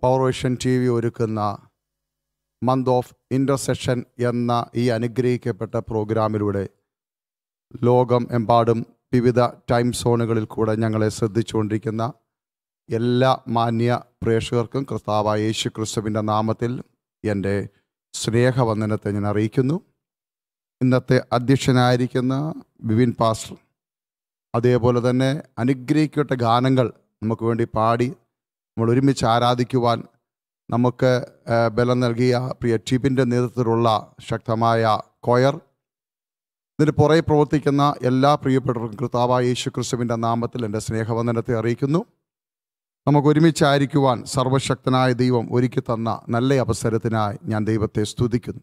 പവർവേഷൻ T V ഒരുക്കുന്ന month of intercession എന്ന ഈ അനുഗ്രഹിക്കപ്പെട്ട പ്രോഗ്രാമിലൂടെ ലോകം എമ്പാടും വിവിധ ടൈം സോണുകളിൽ കൂടെ ഞങ്ങളെ ശ്രദ്ധിച്ചുകൊണ്ടിരിക്കുന്ന എല്ലാ മാന്യ പ്രേക്ഷകർക്കും കർത്താവായ യേശു ക്രിസ്തുവിൻ്റെ നാമത്തിൽ എൻ്റെ സ്നേഹവന്ദനത്തെ ഞാൻ അറിയിക്കുന്നു ഇന്നത്തെ അധ്യക്ഷനായിരിക്കുന്ന ബിപിൻ പാസ്റ്റർ അതേപോലെ തന്നെ അനുഗ്രഹിക്കപ്പെട്ട ഗാനങ്ങൾ നമുക്ക് വേണ്ടി പാടി നമ്മൾ ഒരുമിച്ച് ആരാധിക്കുവാൻ നമുക്ക് ആ, ബലം നൽകിയ പ്രിയ ടീപ്പിൻ്റെ നേതൃത്വത്തിലുള്ള ശക്തമായ കൊയർ ഇതിന് പുറകെ പ്രവർത്തിക്കുന്ന എല്ലാ പ്രിയപ്പെട്ടവർക്കും കർത്താവായ യേശു ക്രിസ്തുവിൻ്റെ നാമത്തിൽ എൻ്റെ സ്നേഹവന്ദനത്തെ അറിയിക്കുന്നു നമുക്ക് ഒരുമിച്ചായിരിക്കുവാൻ സർവശക്തനായ ദൈവം ഒരുക്കി തന്ന നല്ല അവസരത്തിനായി ഞാൻ ദൈവത്തെ സ്തുതിക്കുന്നു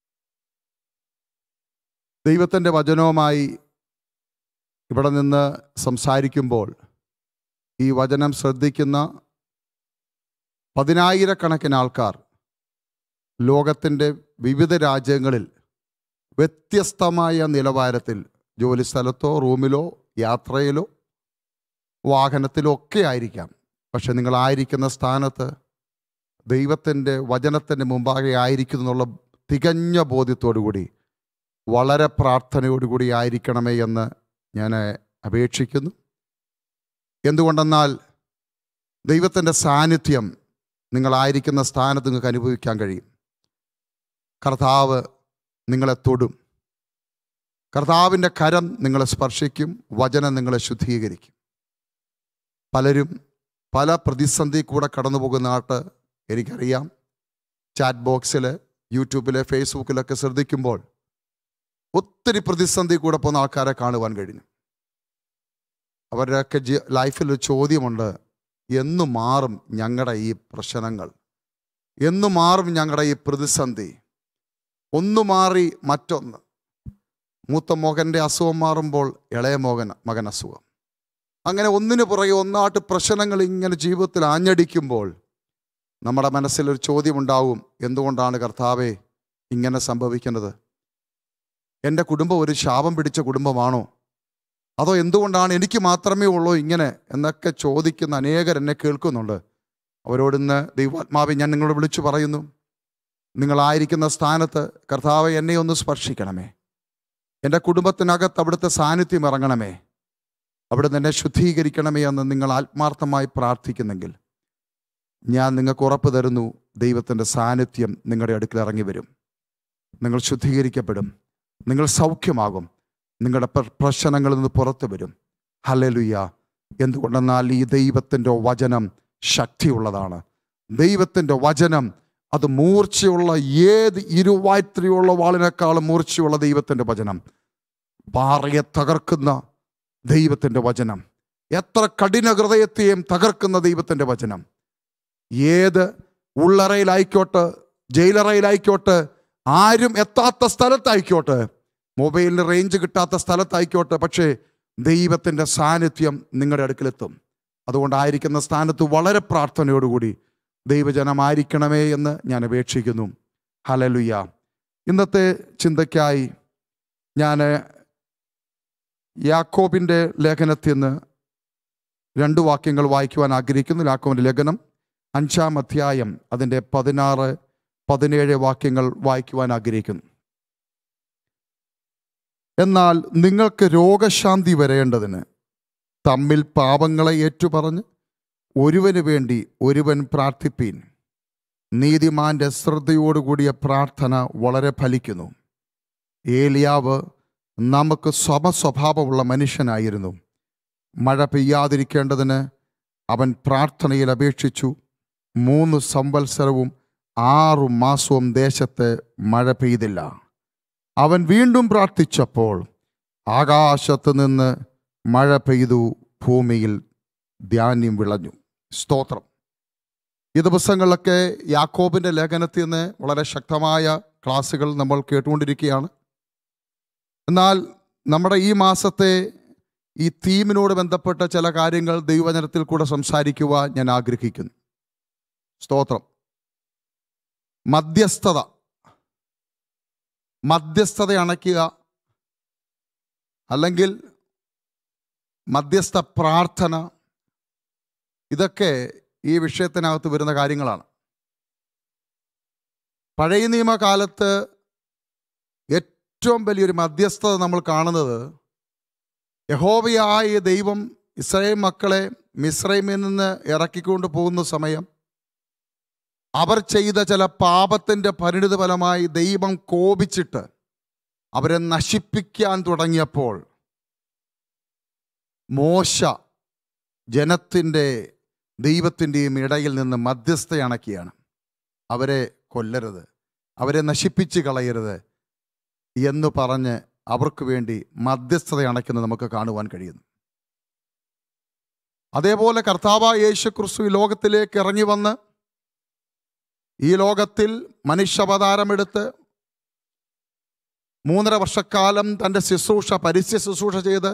ദൈവത്തിൻ്റെ വചനവുമായി ഇവിടെ നിന്ന് സംസാരിക്കുമ്പോൾ ഈ വചനം ശ്രദ്ധിക്കുന്ന പതിനായിരക്കണക്കിന് ആൾക്കാർ ലോകത്തിൻ്റെ വിവിധ രാജ്യങ്ങളിൽ വ്യത്യസ്തമായ നിലവാരത്തിൽ ജോലി സ്ഥലത്തോ റൂമിലോ യാത്രയിലോ വാഹനത്തിലോ ഒക്കെ ആയിരിക്കാം പക്ഷെ നിങ്ങളായിരിക്കുന്ന സ്ഥാനത്ത് ദൈവത്തിൻ്റെ വചനത്തിൻ്റെ മുമ്പാകെ ആയിരിക്കുന്നു എന്നുള്ള തികഞ്ഞ ബോധ്യത്തോടു കൂടി വളരെ പ്രാർത്ഥനയോടുകൂടി ആയിരിക്കണമേ എന്ന് ഞാൻ അപേക്ഷിക്കുന്നു എന്തുകൊണ്ടെന്നാൽ ദൈവത്തിൻ്റെ സാന്നിധ്യം നിങ്ങളായിരിക്കുന്ന സ്ഥാനത്ത് നിങ്ങൾക്ക് അനുഭവിക്കാൻ കഴിയും കർത്താവ് നിങ്ങളെ തൊടും കർത്താവിൻ്റെ കരം നിങ്ങളെ സ്പർശിക്കും വചനം നിങ്ങളെ ശുദ്ധീകരിക്കും പലരും പല പ്രതിസന്ധി കൂടെ കടന്നു പോകുന്ന ആട്ട് എനിക്കറിയാം ചാറ്റ് ബോക്സിൽ യൂട്യൂബിൽ ഫേസ്ബുക്കിലൊക്കെ ശ്രദ്ധിക്കുമ്പോൾ ഒത്തിരി പ്രതിസന്ധി കൂടെ പോകുന്ന ആൾക്കാരെ കാണുവാൻ കഴിഞ്ഞു അവരുടെയൊക്കെ ജി ലൈഫിൽ ഒരു ചോദ്യമുണ്ട് എന്നു മാറും ഞങ്ങളുടെ ഈ പ്രശ്നങ്ങൾ എന്നു മാറും ഞങ്ങളുടെ ഈ പ്രതിസന്ധി ഒന്ന് മാറി മറ്റൊന്ന് മൂത്ത മകൻ്റെ അസുഖം മാറുമ്പോൾ ഇളയ മകൻ മകൻ അസുഖം അങ്ങനെ ഒന്നിനു പുറകെ ഒന്നാട്ട് പ്രശ്നങ്ങൾ ഇങ്ങനെ ജീവിതത്തിൽ ആഞ്ഞടിക്കുമ്പോൾ നമ്മുടെ മനസ്സിലൊരു ചോദ്യമുണ്ടാവും എന്തുകൊണ്ടാണ് കർത്താവെ ഇങ്ങനെ സംഭവിക്കുന്നത് എൻ്റെ കുടുംബം ഒരു ശാപം പിടിച്ച കുടുംബമാണോ അതോ എന്തുകൊണ്ടാണ് എനിക്ക് മാത്രമേ ഉള്ളൂ ഇങ്ങനെ എന്നൊക്കെ ചോദിക്കുന്ന അനേകർ എന്നെ കേൾക്കുന്നുണ്ട് അവരോട് ഇന്ന് ദൈവാത്മാവെ ഞാൻ നിങ്ങളോട് വിളിച്ചു പറയുന്നു നിങ്ങളായിരിക്കുന്ന സ്ഥാനത്ത് കർത്താവ് എന്നെ ഒന്ന് സ്പർശിക്കണമേ എൻ്റെ കുടുംബത്തിനകത്ത് അവിടുത്തെ സാന്നിധ്യം ഇറങ്ങണമേ അവിടുന്ന് എന്നെ ശുദ്ധീകരിക്കണമേ എന്ന് നിങ്ങൾ ആത്മാർത്ഥമായി പ്രാർത്ഥിക്കുന്നെങ്കിൽ ഞാൻ നിങ്ങൾക്ക് ഉറപ്പ് തരുന്നു ദൈവത്തിൻ്റെ സാന്നിധ്യം നിങ്ങളുടെ അടുക്കൽ ഇറങ്ങി വരും നിങ്ങൾ ശുദ്ധീകരിക്കപ്പെടും നിങ്ങൾ സൗഖ്യമാകും നിങ്ങളുടെ പ്ര- പ്രശ്നങ്ങളിൽ നിന്ന് പുറത്തു വരും ഹലലുയ്യ എന്തുകൊണ്ടെന്നാൽ ഈ ദൈവത്തിൻ്റെ വചനം ശക്തിയുള്ളതാണ് ദൈവത്തിൻ്റെ വചനം അത് മൂർച്ചയുള്ള ഏത് ഇരുവായ്ത്രിയുള്ള വാളിനേക്കാളും മൂർച്ചയുള്ള ദൈവത്തിൻ്റെ വചനം പാറയെ തകർക്കുന്ന ദൈവത്തിൻ്റെ വചനം എത്ര കഠിന ഹൃദയത്തെയും തകർക്കുന്ന ദൈവത്തിൻ്റെ വചനം ഏത് ഉള്ളറയിലായിക്കോട്ടെ ജയിലറയിലായിക്കോട്ടെ ആരും എത്താത്ത സ്ഥലത്തായിക്കോട്ടെ മൊബൈലിന് റേഞ്ച് കിട്ടാത്ത സ്ഥലത്തായിക്കോട്ടെ പക്ഷേ ദൈവത്തിൻ്റെ സാന്നിധ്യം നിങ്ങളുടെ അടുക്കലെത്തും അതുകൊണ്ടായിരിക്കുന്ന സ്ഥാനത്ത് വളരെ പ്രാർത്ഥനയോടുകൂടി ദൈവജനമായിരിക്കണമേ എന്ന് ഞാൻ അപേക്ഷിക്കുന്നു ഹലലുയ്യ ഇന്നത്തെ ചിന്തയ്ക്കായി ഞാൻ യാക്കോബിൻ്റെ ലേഖനത്തിൽ നിന്ന് രണ്ട് വാക്യങ്ങൾ വായിക്കുവാൻ ആഗ്രഹിക്കുന്നു യാക്കോബിൻ്റെ ലേഖനം അഞ്ചാം അധ്യായം അതിൻ്റെ പതിനാറ് പതിനേഴ് വാക്യങ്ങൾ വായിക്കുവാൻ ആഗ്രഹിക്കുന്നു എന്നാൽ നിങ്ങൾക്ക് രോഗശാന്തി വരേണ്ടതിന് തമ്മിൽ പാപങ്ങളെ ഏറ്റുപറഞ്ഞ് ഒരുവന് വേണ്ടി ഒരുവൻ പ്രാർത്ഥിപ്പീൻ നീതിമാന്റെ ശ്രദ്ധയോടുകൂടിയ പ്രാർത്ഥന വളരെ ഫലിക്കുന്നു ഏലിയാവ് നമുക്ക് സമസ്വഭാവമുള്ള മനുഷ്യനായിരുന്നു മഴ പെയ്യാതിരിക്കേണ്ടതിന് അവൻ പ്രാർത്ഥനയിൽ അപേക്ഷിച്ചു മൂന്ന് സംവത്സരവും ആറു മാസവും ദേശത്ത് മഴ പെയ്തില്ല അവൻ വീണ്ടും പ്രാർത്ഥിച്ചപ്പോൾ ആകാശത്ത് നിന്ന് മഴ പെയ്തു ഭൂമിയിൽ ധാന്യം വിളഞ്ഞു സ്തോത്രം ഈ ദിവസങ്ങളിലൊക്കെ യാക്കോബിൻ്റെ ലേഖനത്തിൽ നിന്ന് വളരെ ശക്തമായ ക്ലാസ്സുകൾ നമ്മൾ കേട്ടുകൊണ്ടിരിക്കുകയാണ് എന്നാൽ നമ്മുടെ ഈ മാസത്തെ ഈ തീമിനോട് ബന്ധപ്പെട്ട ചില കാര്യങ്ങൾ ദൈവവചനത്തിൽ കൂടെ സംസാരിക്കുവാൻ ഞാൻ ആഗ്രഹിക്കുന്നു സ്തോത്രം മധ്യസ്ഥത മധ്യസ്ഥത അണയ്ക്കുക അല്ലെങ്കിൽ മധ്യസ്ഥ പ്രാർത്ഥന ഇതൊക്കെ ഈ വിഷയത്തിനകത്ത് വരുന്ന കാര്യങ്ങളാണ് പഴയ നിയമകാലത്ത് ഏറ്റവും വലിയൊരു മധ്യസ്ഥത നമ്മൾ കാണുന്നത് യഹോവയായ ദൈവം ഇസ്രായേൽ മക്കളെ മിസ്രൈമിൽ നിന്ന് ഇറക്കിക്കൊണ്ട് പോകുന്ന സമയം അവർ ചെയ്ത ചില പാപത്തിൻ്റെ പരിണിത ഫലമായി ദൈവം കോപിച്ചിട്ട് അവരെ നശിപ്പിക്കാൻ തുടങ്ങിയപ്പോൾ മോശ ജനത്തിൻ്റെ ദൈവത്തിൻ്റെയും ഇടയിൽ നിന്ന് മധ്യസ്ഥ അണക്കിയാണ് അവരെ കൊല്ലരുത് അവരെ നശിപ്പിച്ച് കളയരുത് എന്ന് പറഞ്ഞ് അവർക്ക് വേണ്ടി മധ്യസ്ഥത അണയ്ക്കുന്നത് നമുക്ക് കാണുവാൻ കഴിയുന്നു അതേപോലെ കർത്താവ യേശു ക്രിസ്തു ഈ ലോകത്തിലേക്ക് ഇറങ്ങി വന്ന് ഈ ലോകത്തിൽ മനുഷ്യാവതാരമെടുത്ത് മൂന്നര വർഷക്കാലം തൻ്റെ ശുശ്രൂഷ പരിസ്യ ശുശ്രൂഷ ചെയ്ത്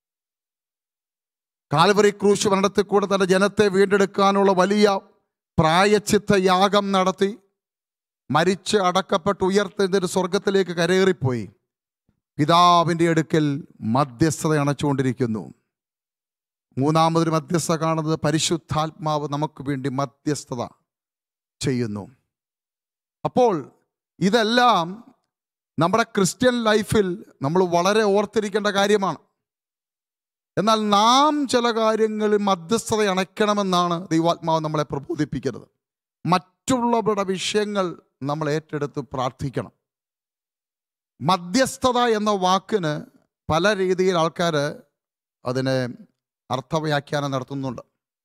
കാൽവറി ക്രൂശ് മരണത്തിൽ കൂടെ തൻ്റെ ജനത്തെ വീണ്ടെടുക്കാനുള്ള വലിയ പ്രായച്ചിത്ത യാഗം നടത്തി മരിച്ച് അടക്കപ്പെട്ട് ഉയർത്തുന്നൊരു സ്വർഗത്തിലേക്ക് കരയേറിപ്പോയി പിതാവിൻ്റെ അടുക്കൽ മധ്യസ്ഥത അണച്ചുകൊണ്ടിരിക്കുന്നു മൂന്നാമതൊരു മധ്യസ്ഥത കാണുന്നത് പരിശുദ്ധാത്മാവ് നമുക്ക് വേണ്ടി മധ്യസ്ഥത ചെയ്യുന്നു അപ്പോൾ ഇതെല്ലാം നമ്മുടെ ക്രിസ്ത്യൻ ലൈഫിൽ നമ്മൾ വളരെ ഓർത്തിരിക്കേണ്ട കാര്യമാണ് എന്നാൽ നാം ചില കാര്യങ്ങളിൽ മധ്യസ്ഥത അണയ്ക്കണമെന്നാണ് ദൈവാത്മാവ് നമ്മളെ പ്രബോധിപ്പിക്കുന്നത് മറ്റുള്ളവരുടെ വിഷയങ്ങൾ നമ്മൾ ഏറ്റെടുത്ത് പ്രാർത്ഥിക്കണം മധ്യസ്ഥത എന്ന വാക്കിന് പല രീതിയിൽ ആൾക്കാർ അതിനെ അർത്ഥവ്യാഖ്യാനം നടത്തുന്നുണ്ട്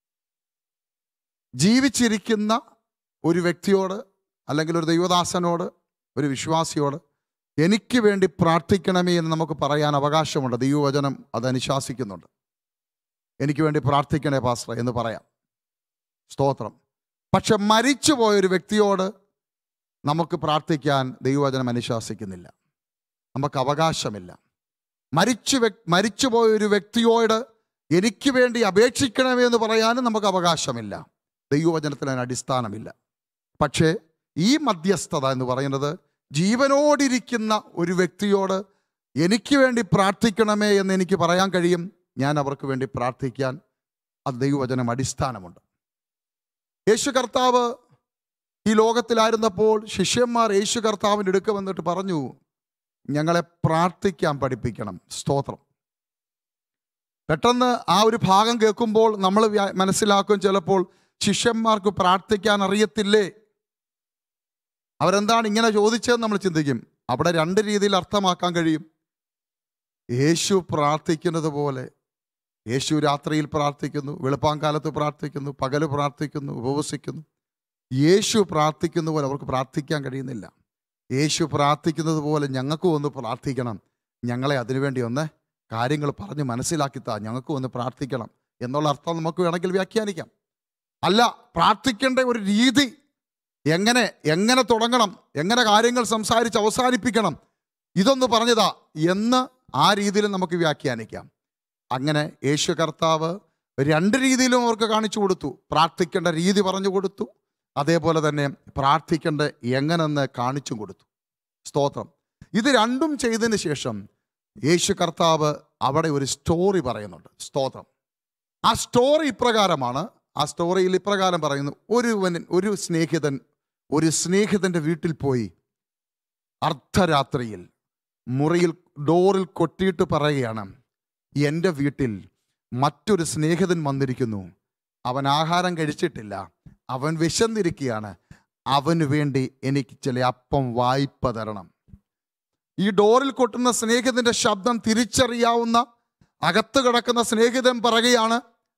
ജീവിച്ചിരിക്കുന്ന ഒരു വ്യക്തിയോട് അല്ലെങ്കിൽ ഒരു ദൈവദാസനോട് ഒരു വിശ്വാസിയോട് എനിക്ക് വേണ്ടി പ്രാർത്ഥിക്കണമേ എന്ന് നമുക്ക് പറയാൻ അവകാശമുണ്ട് ദൈവവചനം അത് അനുശാസിക്കുന്നുണ്ട് എനിക്ക് വേണ്ടി പ്രാർത്ഥിക്കണേ പാസ്റ്റർ എന്ന് പറയാം സ്തോത്രം പക്ഷെ മരിച്ചു പോയ ഒരു വ്യക്തിയോട് നമുക്ക് പ്രാർത്ഥിക്കാൻ ദൈവവചനം അനുശാസിക്കുന്നില്ല നമുക്ക് അവകാശമില്ല മരിച്ചു വ്യക് മരിച്ചു പോയ ഒരു വ്യക്തിയോട് എനിക്ക് വേണ്ടി അപേക്ഷിക്കണമേ എന്ന് പറയാനും നമുക്ക് അവകാശമില്ല ദൈവവചനത്തിന് അതിന് അടിസ്ഥാനമില്ല പക്ഷേ ഈ മധ്യസ്ഥത എന്ന് പറയുന്നത് ജീവനോടിരിക്കുന്ന ഒരു വ്യക്തിയോട് എനിക്ക് വേണ്ടി പ്രാർത്ഥിക്കണമേ എന്ന് എനിക്ക് പറയാൻ കഴിയും ഞാൻ അവർക്ക് വേണ്ടി പ്രാർത്ഥിക്കാൻ അത് ദൈവവചനം അടിസ്ഥാനമുണ്ട് യേശു കർത്താവ് ഈ ലോകത്തിലായിരുന്നപ്പോൾ ശിഷ്യന്മാർ യേശു കർത്താവിൻ്റെ അടുക്ക വന്നിട്ട് പറഞ്ഞു ഞങ്ങളെ പ്രാർത്ഥിക്കാൻ പഠിപ്പിക്കണം സ്തോത്രം പെട്ടെന്ന് ആ ഒരു ഭാഗം കേൾക്കുമ്പോൾ നമ്മൾ വ്യ- മനസ്സിലാക്കും ചിലപ്പോൾ ശിഷ്യന്മാർക്ക് പ്രാർത്ഥിക്കാൻ അറിയത്തില്ലേ അവരെന്താണ് ഇങ്ങനെ ചോദിച്ചതെന്ന് നമ്മൾ ചിന്തിക്കും അവിടെ രണ്ട് രീതിയിൽ അർത്ഥമാക്കാൻ കഴിയും യേശു പ്രാർത്ഥിക്കുന്നത് പോലെ യേശു രാത്രിയിൽ പ്രാർത്ഥിക്കുന്നു വെളുപ്പാങ്കാലത്ത് പ്രാർത്ഥിക്കുന്നു പകല് പ്രാർത്ഥിക്കുന്നു ഉപവസിക്കുന്നു യേശു പ്രാർത്ഥിക്കുന്ന പോലെ അവർക്ക് പ്രാർത്ഥിക്കാൻ കഴിയുന്നില്ല യേശു പ്രാർത്ഥിക്കുന്നത് പോലെ ഞങ്ങൾക്കും ഒന്ന് പ്രാർത്ഥിക്കണം ഞങ്ങളെ അതിനുവേണ്ടി ഒന്ന് കാര്യങ്ങൾ പറഞ്ഞ് മനസ്സിലാക്കിത്താ ഞങ്ങൾക്കും ഒന്ന് പ്രാർത്ഥിക്കണം എന്നുള്ള അർത്ഥം നമുക്ക് വേണമെങ്കിൽ വ്യാഖ്യാനിക്കാം അല്ല പ്രാർത്ഥിക്കേണ്ട ഒരു രീതി എങ്ങനെ എങ്ങനെ തുടങ്ങണം എങ്ങനെ കാര്യങ്ങൾ സംസാരിച്ച് അവസാനിപ്പിക്കണം ഇതൊന്ന് പറഞ്ഞതാ എന്ന് ആ രീതിയിൽ നമുക്ക് വ്യാഖ്യാനിക്കാം അങ്ങനെ യേശു കർത്താവ് രണ്ട് രീതിയിലും അവർക്ക് കാണിച്ചു കൊടുത്തു പ്രാർത്ഥിക്കേണ്ട രീതി പറഞ്ഞു കൊടുത്തു അതേപോലെ തന്നെ പ്രാർത്ഥിക്കേണ്ട എങ്ങനെന്ന് കാണിച്ചും കൊടുത്തു സ്തോത്രം ഇത് രണ്ടും ചെയ്തതിന് ശേഷം യേശു കർത്താവ് അവിടെ ഒരു സ്റ്റോറി പറയുന്നുണ്ട് സ്തോത്രം ആ സ്റ്റോറി ഇപ്രകാരമാണ് ആ സ്റ്റോറിയിൽ ഇപ്രകാരം പറയുന്നു ഒരുവൻ ഒരു സ്നേഹിതൻ ഒരു സ്നേഹിതൻ്റെ വീട്ടിൽ പോയി അർദ്ധരാത്രിയിൽ മുറിയിൽ ഡോറിൽ കൊട്ടിയിട്ട് പറയുകയാണ് എൻ്റെ വീട്ടിൽ മറ്റൊരു സ്നേഹിതൻ വന്നിരിക്കുന്നു അവൻ ആഹാരം കഴിച്ചിട്ടില്ല അവൻ വിശന്നിരിക്കുകയാണ് അവന് വേണ്ടി എനിക്ക് ചില അപ്പം വായ്പ തരണം ഈ ഡോറിൽ കൊട്ടുന്ന സ്നേഹിതന്റെ ശബ്ദം തിരിച്ചറിയാവുന്ന അകത്ത് കിടക്കുന്ന സ്നേഹിതൻ പറയുകയാണ്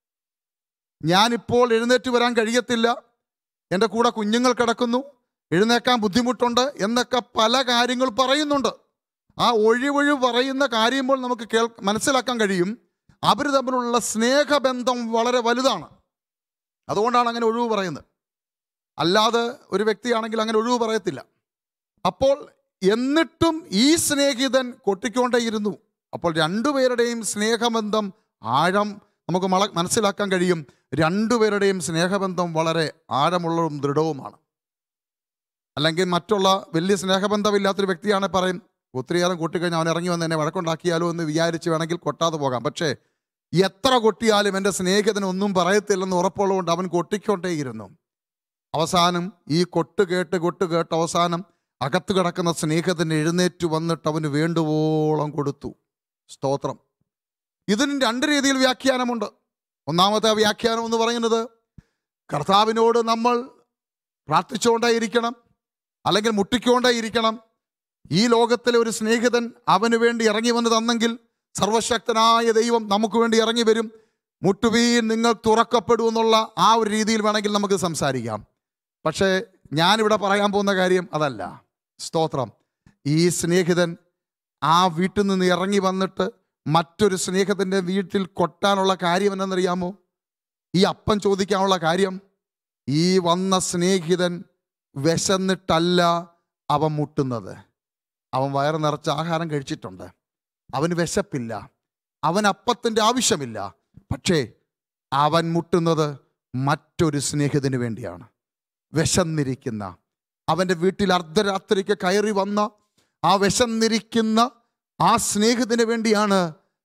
ഞാനിപ്പോൾ എഴുന്നേറ്റ് വരാൻ കഴിയത്തില്ല എൻ്റെ കൂടെ കുഞ്ഞുങ്ങൾ കിടക്കുന്നു എഴുന്നേക്കാൻ ബുദ്ധിമുട്ടുണ്ട് എന്നൊക്കെ പല കാര്യങ്ങൾ പറയുന്നുണ്ട് ആ ഒഴിവൊഴി പറയുന്ന കാര്യമ്പോൾ നമുക്ക് കേൾ മനസ്സിലാക്കാൻ കഴിയും അവർ തമ്മിലുള്ള സ്നേഹബന്ധം വളരെ വലുതാണ് അതുകൊണ്ടാണ് അങ്ങനെ ഒഴിവ് പറയുന്നത് അല്ലാതെ ഒരു വ്യക്തിയാണെങ്കിൽ അങ്ങനെ ഒഴിവ് പറയത്തില്ല അപ്പോൾ എന്നിട്ടും ഈ സ്നേഹിതൻ കൊട്ടിക്കൊണ്ടേയിരുന്നു അപ്പോൾ രണ്ടുപേരുടെയും സ്നേഹബന്ധം ആഴം നമുക്ക് മള മനസ്സിലാക്കാൻ കഴിയും രണ്ടുപേരുടെയും സ്നേഹബന്ധം വളരെ ആഴമുള്ളതും ദൃഢവുമാണ് അല്ലെങ്കിൽ മറ്റുള്ള വലിയ സ്നേഹബന്ധമില്ലാത്തൊരു വ്യക്തിയാണ് പറയും ഒത്തിരിയേറെ കൊട്ടിക്കഴിഞ്ഞാൽ അവൻ ഇറങ്ങി വന്ന് എന്നെ വഴക്കുണ്ടാക്കിയാലോ എന്ന് വിചാരിച്ച് വേണമെങ്കിൽ കൊട്ടാതെ പോകാം പക്ഷേ എത്ര കൊട്ടിയാലും എൻ്റെ സ്നേഹിതന് ഒന്നും പറയത്തില്ലെന്ന് ഉറപ്പുള്ളതുകൊണ്ട് അവൻ കൊട്ടിക്കൊണ്ടേയിരുന്നു അവസാനം ഈ കൊട്ട് കേട്ട് കൊട്ട് കേട്ട് അവസാനം അകത്ത് കിടക്കുന്ന സ്നേഹത്തിന് എഴുന്നേറ്റ് വന്നിട്ട് അവന് വേണ്ടുവോളം കൊടുത്തു സ്തോത്രം ഇതിന് രണ്ട് രീതിയിൽ വ്യാഖ്യാനമുണ്ട് ഒന്നാമത്തെ വ്യാഖ്യാനം എന്ന് പറയുന്നത് കർത്താവിനോട് നമ്മൾ പ്രാർത്ഥിച്ചുകൊണ്ടേ ഇരിക്കണം അല്ലെങ്കിൽ മുട്ടിക്കൊണ്ടേ ഇരിക്കണം ഈ ലോകത്തിലെ ഒരു സ്നേഹിതൻ അവന് വേണ്ടി ഇറങ്ങി വന്ന് തന്നെങ്കിൽ സർവശക്തനായ ദൈവം നമുക്ക് വേണ്ടി ഇറങ്ങി വരും മുട്ടുവീൻ നിങ്ങൾ തുറക്കപ്പെടും എന്നുള്ള ആ ഒരു രീതിയിൽ വേണമെങ്കിൽ നമുക്ക് സംസാരിക്കാം പക്ഷേ ഞാനിവിടെ പറയാൻ പോകുന്ന കാര്യം അതല്ല സ്തോത്രം ഈ സ്നേഹിതൻ ആ വീട്ടിൽ നിന്ന് ഇറങ്ങി വന്നിട്ട് മറ്റൊരു സ്നേഹത്തിൻ്റെ വീട്ടിൽ കൊട്ടാനുള്ള കാര്യം എന്നറിയാമോ ഈ അപ്പം ചോദിക്കാനുള്ള കാര്യം ഈ വന്ന സ്നേഹിതൻ വിശന്നിട്ടല്ല അവൻ മുട്ടുന്നത് അവൻ വയറ് നിറച്ച് ആഹാരം കഴിച്ചിട്ടുണ്ട് അവന് വിശപ്പില്ല അവൻ അപ്പത്തിൻ്റെ ആവശ്യമില്ല പക്ഷേ അവൻ മുട്ടുന്നത് മറ്റൊരു സ്നേഹിതന് വേണ്ടിയാണ് വിശന്നിരിക്കുന്ന അവൻ്റെ വീട്ടിൽ അർദ്ധരാത്രിക്ക് കയറി വന്ന ആ വിശന്നിരിക്കുന്ന ആ സ്നേഹിതന് വേണ്ടിയാണ്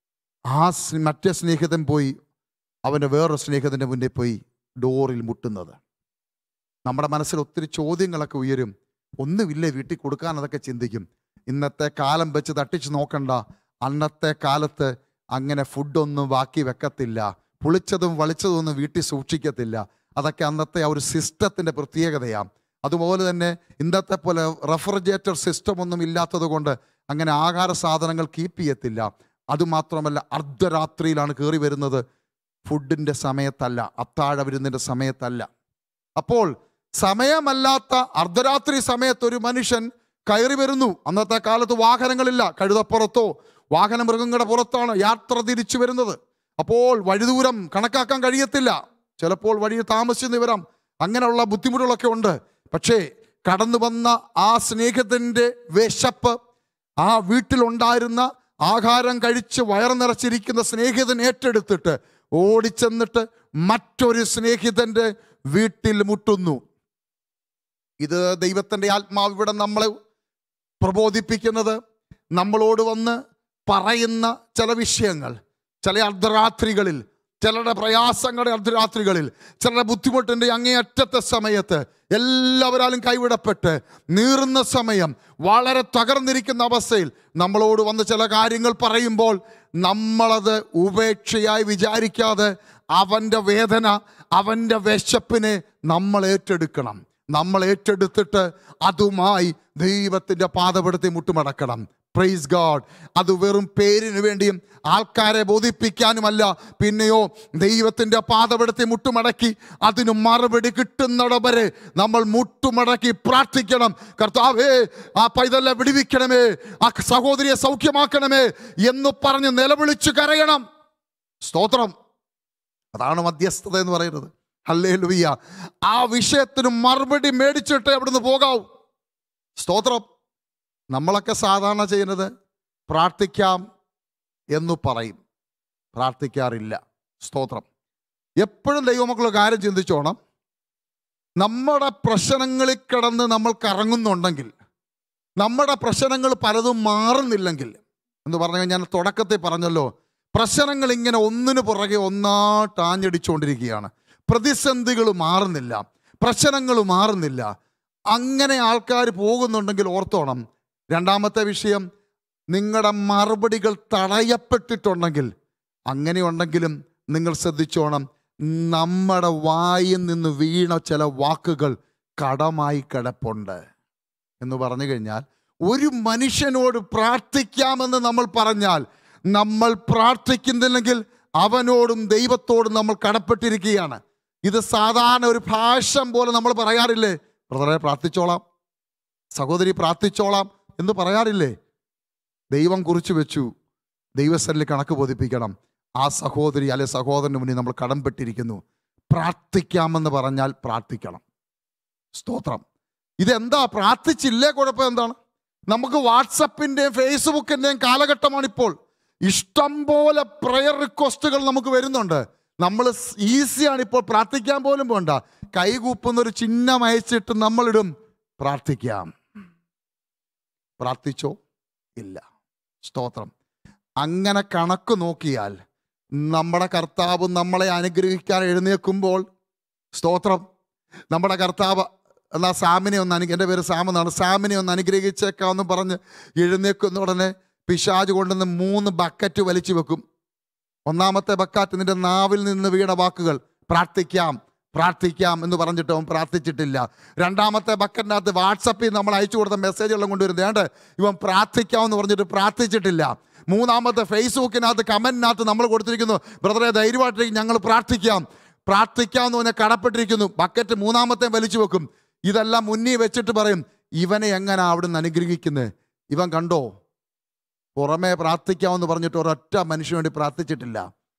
ആ സ് മറ്റേ സ്നേഹിതൻ പോയി അവൻ്റെ വേറൊരു സ്നേഹിതൻ്റെ മുന്നിൽ പോയി ഡോറിൽ മുട്ടുന്നത് നമ്മുടെ മനസ്സിൽ ഒത്തിരി ചോദ്യങ്ങളൊക്കെ ഉയരും ഒന്നുമില്ലേ വീട്ടിൽ കൊടുക്കാൻ അതൊക്കെ ചിന്തിക്കും ഇന്നത്തെ കാലം വെച്ച് തട്ടിച്ച് നോക്കണ്ട അന്നത്തെ കാലത്ത് അങ്ങനെ ഫുഡൊന്നും ബാക്കി വെക്കത്തില്ല പുളിച്ചതും വളിച്ചതും ഒന്നും വീട്ടിൽ സൂക്ഷിക്കത്തില്ല അതൊക്കെ അന്നത്തെ ആ ഒരു സിസ്റ്റത്തിൻ്റെ പ്രത്യേകതയാണ് അതുപോലെ തന്നെ ഇന്നത്തെ പോലെ റെഫ്രിജറേറ്റർ സിസ്റ്റം ഒന്നും ഇല്ലാത്തത് കൊണ്ട് അങ്ങനെ ആഹാര സാധനങ്ങൾ കീപ്പ് ചെയ്യത്തില്ല അതുമാത്രമല്ല അർദ്ധരാത്രിയിലാണ് കയറി വരുന്നത് ഫുഡിൻ്റെ സമയത്തല്ല അത്താഴ വിരുന്നിൻ്റെ സമയത്തല്ല അപ്പോൾ സമയമല്ലാത്ത അർദ്ധരാത്രി സമയത്ത് ഒരു മനുഷ്യൻ കയറി വരുന്നു അന്നത്തെ കാലത്ത് വാഹനങ്ങളില്ല കഴുതപ്പുറത്തോ വാഹന മൃഗങ്ങളുടെ പുറത്താണ് യാത്ര തിരിച്ചു വരുന്നത് അപ്പോൾ വഴിദൂരം കണക്കാക്കാൻ കഴിയത്തില്ല ചിലപ്പോൾ വഴി താമസിച്ചെന്ന് വരാം അങ്ങനെയുള്ള ബുദ്ധിമുട്ടുകളൊക്കെ ഉണ്ട് പക്ഷേ കടന്നു വന്ന ആ സ്നേഹത്തിൻ്റെ വിശപ്പ് ആ വീട്ടിലുണ്ടായിരുന്ന ആഹാരം കഴിച്ച് വയറ് നിറച്ചിരിക്കുന്ന സ്നേഹിതൻ ഏറ്റെടുത്തിട്ട് ഓടിച്ചെന്നിട്ട് മറ്റൊരു സ്നേഹിതന്റെ വീട്ടിൽ മുട്ടുന്നു ഇത് ദൈവത്തിൻ്റെ ആത്മാവ് ഇവിടെ നമ്മളെ പ്രബോധിപ്പിക്കുന്നത് നമ്മളോട് വന്ന് പറയുന്ന ചില വിഷയങ്ങൾ ചില അർദ്ധരാത്രികളിൽ ചിലരുടെ പ്രയാസങ്ങളുടെ അർദ്ധരാത്രികളിൽ ചിലരുടെ ബുദ്ധിമുട്ടിൻ്റെ അങ്ങേയറ്റത്തെ സമയത്ത് എല്ലാവരാലും കൈവിടപ്പെട്ട് നീറുന്ന സമയം വളരെ തകർന്നിരിക്കുന്ന അവസ്ഥയിൽ നമ്മളോട് വന്ന് ചില കാര്യങ്ങൾ പറയുമ്പോൾ നമ്മളത് ഉപേക്ഷയായി വിചാരിക്കാതെ അവൻ്റെ വേദന അവൻ്റെ വിശപ്പിനെ നമ്മൾ ഏറ്റെടുക്കണം നമ്മൾ ഏറ്റെടുത്തിട്ട് അതുമായി ദൈവത്തിൻ്റെ പാതപെടുത്തി മുട്ടുമടക്കണം പ്രൈസ് ഗാഡ് അത് വെറും പേരിന് വേണ്ടിയും ആൾക്കാരെ ബോധിപ്പിക്കാനുമല്ല പിന്നെയോ ദൈവത്തിൻ്റെ പാതപെടുത്തി മുട്ടുമടക്കി അതിന് മറുപടി കിട്ടുന്നിടം വരെ നമ്മൾ മുട്ടുമടക്കി പ്രാർത്ഥിക്കണം കർത്താവേ ആ പൈതലെ വിടുവിക്കണമേ ആ സഹോദരിയെ സൗഖ്യമാക്കണമേ എന്ന് പറഞ്ഞ് നിലവിളിച്ച് കരയണം സ്തോത്രം അതാണ് മധ്യസ്ഥത എന്ന് പറയുന്നത് ഹല്ലേ ലുയ്യ ആ വിഷയത്തിന് മറുപടി മേടിച്ചിട്ട് അവിടുന്ന് പോകാവൂ സ്തോത്രം നമ്മളൊക്കെ സാധാരണ ചെയ്യുന്നത് പ്രാർത്ഥിക്കാം എന്ന് പറയും പ്രാർത്ഥിക്കാറില്ല സ്തോത്രം എപ്പോഴും ദൈവമക്കൾ കാര്യം ചിന്തിച്ചോണം നമ്മുടെ പ്രശ്നങ്ങളിൽ കിടന്ന് നമ്മൾ കറങ്ങുന്നുണ്ടെങ്കിൽ നമ്മുടെ പ്രശ്നങ്ങൾ പലതും മാറുന്നില്ലെങ്കിൽ എന്ന് പറഞ്ഞു ഞാൻ തുടക്കത്തിൽ പറഞ്ഞല്ലോ പ്രശ്നങ്ങൾ ഇങ്ങനെ ഒന്നിനു പുറകെ ഒന്നായിട്ട് ആഞ്ഞടിച്ചുകൊണ്ടിരിക്കുകയാണ് പ്രതിസന്ധികൾ മാറുന്നില്ല പ്രശ്നങ്ങൾ മാറുന്നില്ല അങ്ങനെ ആൾക്കാർ പോകുന്നുണ്ടെങ്കിൽ ഓർത്തോണം രണ്ടാമത്തെ വിഷയം നിങ്ങളുടെ മറുപടികൾ തടയപ്പെട്ടിട്ടുണ്ടെങ്കിൽ അങ്ങനെയുണ്ടെങ്കിലും നിങ്ങൾ ശ്രദ്ധിച്ചോണം നമ്മുടെ വായിൽ നിന്ന് വീണ ചില വാക്കുകൾ കടമായി കിടപ്പുണ്ട് എന്ന് പറഞ്ഞു കഴിഞ്ഞാൽ ഒരു മനുഷ്യനോട് പ്രാർത്ഥിക്കാമെന്ന് നമ്മൾ പറഞ്ഞാൽ നമ്മൾ പ്രാർത്ഥിക്കുന്നില്ലെങ്കിൽ അവനോടും ദൈവത്തോടും നമ്മൾ കടപ്പെട്ടിരിക്കുകയാണ് ഇത് സാധാരണ ഒരു ഭാഷം പോലെ നമ്മൾ പറയാറില്ലേ ബ്രദറെ പ്രാർത്ഥിച്ചോളാം സഹോദരി പ്രാർത്ഥിച്ചോളാം എന്ന് പറയാറില്ലേ ദൈവം കുറിച്ച് വെച്ചു ദൈവസ്ഥലിൽ കണക്ക് ബോധിപ്പിക്കണം ആ സഹോദരി അല്ലെ സഹോദരന് മുന്നിൽ നമ്മൾ കടംപെട്ടിരിക്കുന്നു പ്രാർത്ഥിക്കാമെന്ന് പറഞ്ഞാൽ പ്രാർത്ഥിക്കണം സ്തോത്രം ഇതെന്താ പ്രാർത്ഥിച്ചില്ലേ കുഴപ്പം എന്താണ് നമുക്ക് വാട്സപ്പിൻ്റെയും ഫേസ്ബുക്കിൻ്റെയും കാലഘട്ടമാണിപ്പോൾ ഇഷ്ടം പോലെ പ്രയർ റിക്വസ്റ്റുകൾ നമുക്ക് വരുന്നുണ്ട് നമ്മൾ ഈസിയാണ് ഇപ്പോൾ പ്രാർത്ഥിക്കാൻ പോലും പോണ്ട കൈകൂപ്പുന്ന ഒരു ചിഹ്നം അയച്ചിട്ട് നമ്മളിടും പ്രാർത്ഥിക്കാം പ്രാർത്ഥിച്ചോ ഇല്ല സ്തോത്രം അങ്ങനെ കണക്ക് നോക്കിയാൽ നമ്മുടെ കർത്താവ് നമ്മളെ അനുഗ്രഹിക്കാൻ എഴുന്നേൽക്കുമ്പോൾ സ്തോത്രം നമ്മുടെ കർത്താവ് എന്നാൽ സാമിനെ ഒന്ന് അനു എൻ്റെ പേര് സാം എന്നാണ് സാമിനെ ഒന്ന് അനുഗ്രഹിച്ചേക്കാമെന്ന് പറഞ്ഞ് എഴുന്നേക്കുന്ന ഉടനെ പിശാജ് കൊണ്ടുവന്ന് മൂന്ന് ബക്കറ്റ് വലിച്ചു വെക്കും ഒന്നാമത്തെ ബക്കാറ്റ് നിന്റെ നാവിൽ നിന്ന് വീണ വാക്കുകൾ പ്രാർത്ഥിക്കാം പ്രാർത്ഥിക്കാം എന്ന് പറഞ്ഞിട്ട് അവൻ പ്രാർത്ഥിച്ചിട്ടില്ല രണ്ടാമത്തെ ബക്കറ്റിനകത്ത് വാട്സപ്പിൽ നമ്മൾ അയച്ചു കൊടുത്ത മെസ്സേജുകളും കൊണ്ടുവരുന്നത് ഏണ്ട് ഇവൻ പ്രാർത്ഥിക്കാമെന്ന് പറഞ്ഞിട്ട് പ്രാർത്ഥിച്ചിട്ടില്ല മൂന്നാമത്തെ ഫേസ്ബുക്കിനകത്ത് കമന്റിനകത്ത് നമ്മൾ കൊടുത്തിരിക്കുന്നു ബ്രദറെ ധൈര്യമായിട്ടിരിക്കും ഞങ്ങൾ പ്രാർത്ഥിക്കാം പ്രാർത്ഥിക്കാമെന്ന് പറഞ്ഞാൽ കടപ്പെട്ടിരിക്കുന്നു ബക്കറ്റ് മൂന്നാമത്തെ വലിച്ചു വെക്കും ഇതെല്ലാം മുന്നിൽ വെച്ചിട്ട് പറയും ഇവനെ എങ്ങനെ അവിടുന്ന് അനുഗ്രഹിക്കുന്നത് ഇവൻ കണ്ടോ പുറമേ പ്രാർത്ഥിക്കാമെന്ന് പറഞ്ഞിട്ട് ഒരൊറ്റ മനുഷ്യന് വേണ്ടി പ്രാർത്ഥിച്ചിട്ടില്ല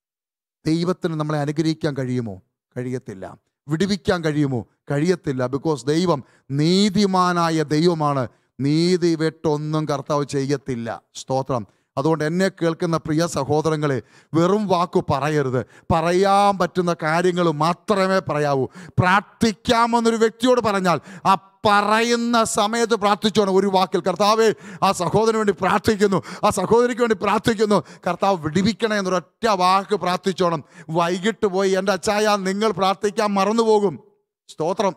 ദൈവത്തിന് നമ്മളെ അനുഗ്രഹിക്കാൻ കഴിയുമോ കഴിയത്തില്ല വിടുവിക്കാൻ കഴിയുമോ കഴിയത്തില്ല ബിക്കോസ് ദൈവം നീതിമാനായ ദൈവമാണ് നീതി വെട്ടൊന്നും കർത്താവ് ചെയ്യത്തില്ല സ്തോത്രം അതുകൊണ്ട് എന്നെ കേൾക്കുന്ന പ്രിയ സഹോദരങ്ങളെ വെറും വാക്കു പറയരുത് പറയാൻ പറ്റുന്ന കാര്യങ്ങൾ മാത്രമേ പറയാവൂ പ്രാർത്ഥിക്കാമെന്നൊരു വ്യക്തിയോട് പറഞ്ഞാൽ ആ പറയുന്ന സമയത്ത് പ്രാർത്ഥിച്ചോണം ഒരു വാക്കിൽ കർത്താവേ ആ സഹോദരന് വേണ്ടി പ്രാർത്ഥിക്കുന്നു ആ സഹോദരിക്ക് വേണ്ടി പ്രാർത്ഥിക്കുന്നു കർത്താവ് വിടിവിക്കണേ എന്നൊരൊറ്റ വാക്ക് പ്രാർത്ഥിച്ചോണം വൈകിട്ട് പോയി എൻ്റെ അച്ചായ നിങ്ങൾ പ്രാർത്ഥിക്കാൻ മറന്നുപോകും സ്തോത്രം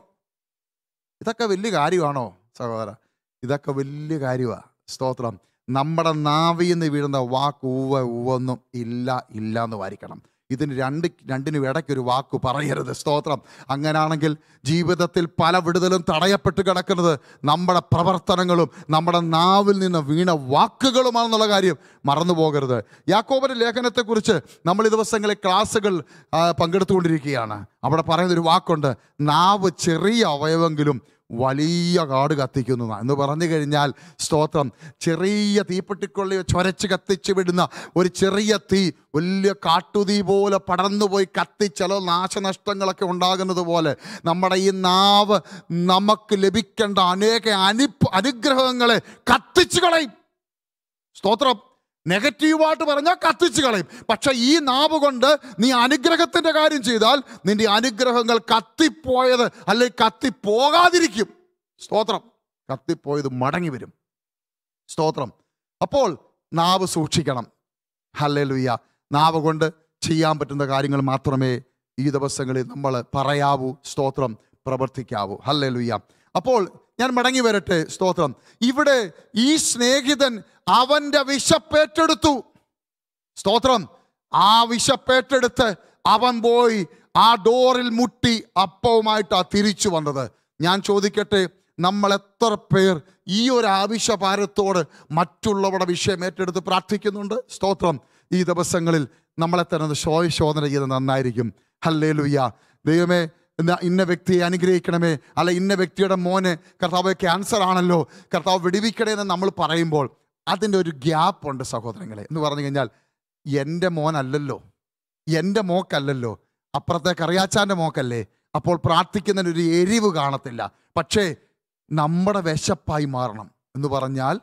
ഇതൊക്കെ വലിയ കാര്യമാണോ സഹോദര ഇതൊക്കെ വലിയ കാര്യമാണ് സ്തോത്രം നമ്മുടെ നാവിൽ നിന്ന് വീഴുന്ന വാക്ക് ഉവ്വ ഉവ്വൊന്നും ഇല്ല ഇല്ല എന്ന് വായിക്കണം ഇതിന് രണ്ട് രണ്ടിനും ഇടയ്ക്കൊരു വാക്ക് പറയരുത് സ്തോത്രം അങ്ങനാണെങ്കിൽ ജീവിതത്തിൽ പല വിടുതലും തടയപ്പെട്ട് കിടക്കുന്നത് നമ്മുടെ പ്രവർത്തനങ്ങളും നമ്മുടെ നാവിൽ നിന്ന് വീണ വാക്കുകളുമാണെന്നുള്ള കാര്യം മറന്നു പോകരുത് യാക്കോബന്റെ ലേഖനത്തെക്കുറിച്ച് നമ്മൾ ഈ ദിവസങ്ങളിൽ ക്ലാസ്സുകൾ ആ, പങ്കെടുത്തുകൊണ്ടിരിക്കുകയാണ് അവിടെ പറയുന്ന ഒരു വാക്കുണ്ട് നാവ് ചെറിയ അവയവെങ്കിലും വലിയ കാട് കത്തിക്കുന്നു എന്നാ. എന്ന് പറഞ്ഞു കഴിഞ്ഞാൽ സ്തോത്രം ചെറിയ തീപ്പെട്ടിക്കൊള്ളി ചൊരച്ച് കത്തിച്ച് വിടുന്ന ഒരു ചെറിയ തീ വലിയ കാട്ടുതീ പോലെ പടർന്നുപോയി കത്തിച്ചലോ നാശനഷ്ടങ്ങളൊക്കെ ഉണ്ടാകുന്നത് പോലെ നമ്മുടെ ഈ നാവ് നമുക്ക് ലഭിക്കേണ്ട അനേക അനു അനുഗ്രഹങ്ങളെ കത്തിച്ചു കളയും സ്തോത്രം നെഗറ്റീവായിട്ട് പറഞ്ഞാൽ കത്തിച്ചു കളയും പക്ഷെ ഈ നാവ് കൊണ്ട് നീ അനുഗ്രഹത്തിന്റെ കാര്യം ചെയ്താൽ നിന്റെ അനുഗ്രഹങ്ങൾ കത്തിപ്പോയത് അല്ലെങ്കിൽ കത്തിപ്പോകാതിരിക്കും സ്തോത്രം കത്തിപ്പോയത് മടങ്ങി വരും സ്തോത്രം അപ്പോൾ നാവ് സൂക്ഷിക്കണം ഹല്ലേലൂയ നാവ് കൊണ്ട് ചെയ്യാൻ പറ്റുന്ന കാര്യങ്ങൾ മാത്രമേ ഈ ദിവസങ്ങളിൽ നമ്മൾ പറയാവൂ സ്തോത്രം പ്രവർത്തിക്കാവൂ ഹല്ലേലൂയ അപ്പോൾ ഞാൻ മടങ്ങി വരട്ടെ സ്തോത്രം ഇവിടെ ഈ സ്നേഹിതൻ അവന്റെ വിശപ്പേറ്റെടുത്തു സ്തോത്രം ആ വിശപ്പേറ്റെടുത്ത് അവൻ പോയി ആ ഡോറിൽ മുട്ടി അപ്പവുമായിട്ടാ തിരിച്ചു വന്നത് ഞാൻ ചോദിക്കട്ടെ നമ്മൾ എത്ര പേർ ഈ ഒരു ആവശ്യഭാരത്തോട് മറ്റുള്ളവരുടെ വിഷയം ഏറ്റെടുത്ത് പ്രാർത്ഥിക്കുന്നുണ്ട് സ്തോത്രം ഈ ദിവസങ്ങളിൽ നമ്മളെ തന്നെ ഒന്ന് ശോ ശോധന ചെയ്ത് നന്നായിരിക്കും ഹല്ലേ ലുയ്യ ദൈവമേ ഇന്ന ഇന്ന വ്യക്തിയെ അനുഗ്രഹിക്കണമേ അല്ല ഇന്ന വ്യക്തിയുടെ മോന് കർത്താവ് ക്യാൻസർ ആണല്ലോ കർത്താവ് വിടിവിക്കണേ എന്ന് നമ്മൾ പറയുമ്പോൾ അതിൻ്റെ ഒരു ഗ്യാപ്പ് ഉണ്ട് സഹോദരങ്ങളെ എന്ന് പറഞ്ഞു കഴിഞ്ഞാൽ എൻ്റെ മോനല്ലല്ലോ എൻ്റെ മോക്കല്ലല്ലോ അപ്പുറത്തെ കറിയാച്ചാൻ്റെ മോക്കല്ലേ അപ്പോൾ പ്രാർത്ഥിക്കുന്നതിന് ഒരു എരിവ് കാണത്തില്ല പക്ഷേ നമ്മുടെ വിശപ്പായി മാറണം എന്ന് പറഞ്ഞാൽ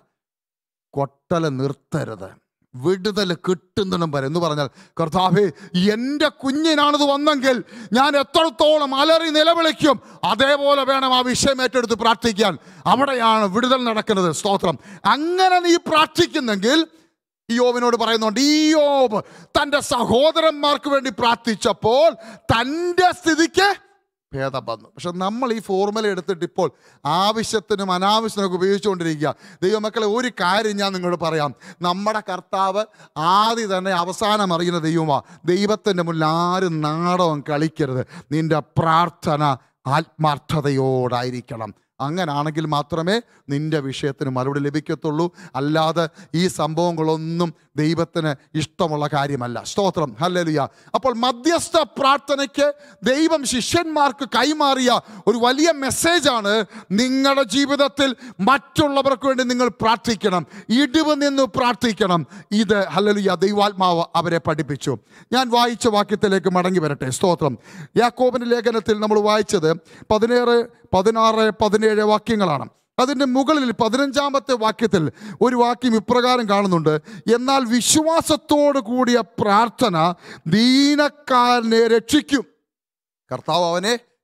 കൊട്ടല നിർത്തരുത് വിടുതൽ കിട്ടുന്നിടം വരെ എന്ന് പറഞ്ഞാൽ കർത്താവേ എൻ്റെ കുഞ്ഞിനാണിത് വന്നെങ്കിൽ ഞാൻ എത്രത്തോളം അലറി നിലവിളിക്കും അതേപോലെ വേണം ആ വിഷയം ഏറ്റെടുത്ത് പ്രാർത്ഥിക്കാൻ അവിടെയാണ് വിടുതൽ നടക്കുന്നത് സ്തോത്രം അങ്ങനെ നീ പ്രാർത്ഥിക്കുന്നെങ്കിൽ യോബിനോട് പറയുന്നുണ്ട് ഈ യോബ് തൻ്റെ സഹോദരന്മാർക്ക് വേണ്ടി പ്രാർത്ഥിച്ചപ്പോൾ തൻ്റെ സ്ഥിതിക്ക് ഭേദം വന്നു പക്ഷെ നമ്മൾ ഈ ഫോർമുല എടുത്തിട്ട് ഇപ്പോൾ ആവശ്യത്തിനും അനാവശ്യത്തിനൊക്കെ ഉപയോഗിച്ചുകൊണ്ടിരിക്കുക ദൈവമക്കളെ ഒരു കാര്യം ഞാൻ നിങ്ങളോട് പറയാം നമ്മുടെ കർത്താവ് ആദ്യം തന്നെ അവസാനം അറിയുന്ന ദൈവമാ ദൈവത്തിൻ്റെ മുന്നിൽ ആരും നാടകം കളിക്കരുത് നിന്റെ പ്രാർത്ഥന ആത്മാർത്ഥതയോടായിരിക്കണം അങ്ങനാണെങ്കിൽ മാത്രമേ നിന്റെ വിഷയത്തിന് മറുപടി ലഭിക്കത്തുള്ളൂ അല്ലാതെ ഈ സംഭവങ്ങളൊന്നും ദൈവത്തിന് ഇഷ്ടമുള്ള കാര്യമല്ല സ്തോത്രം ഹല്ലേലൂയ അപ്പോൾ മധ്യസ്ഥ പ്രാർത്ഥനയ്ക്ക് ദൈവം ശിഷ്യന്മാർക്ക് കൈമാറിയ ഒരു വലിയ മെസ്സേജാണ് നിങ്ങളുടെ ജീവിതത്തിൽ മറ്റുള്ളവർക്ക് വേണ്ടി നിങ്ങൾ പ്രാർത്ഥിക്കണം ഇടിവ് നിന്ന് പ്രാർത്ഥിക്കണം ഇത് ഹല്ലേലൂയ ദൈവാത്മാവ് അവരെ പഠിപ്പിച്ചു ഞാൻ വായിച്ച വാക്യത്തിലേക്ക് മടങ്ങി വരട്ടെ സ്തോത്രം യാക്കോബിന്റെ ലേഖനത്തിൽ നമ്മൾ വായിച്ചത് പതിനേഴ് പതിനാറ് പതിനേഴ് വാക്യങ്ങളാണ് അതിൻ്റെ മുകളിൽ പതിനഞ്ചാമത്തെ വാക്യത്തിൽ ഒരു വാക്യം ഇപ്രകാരം കാണുന്നുണ്ട് എന്നാൽ വിശ്വാസത്തോടു കൂടിയ പ്രാർത്ഥന ദീനക്കാരനെ രക്ഷിക്കും കർത്താവ് അവനെ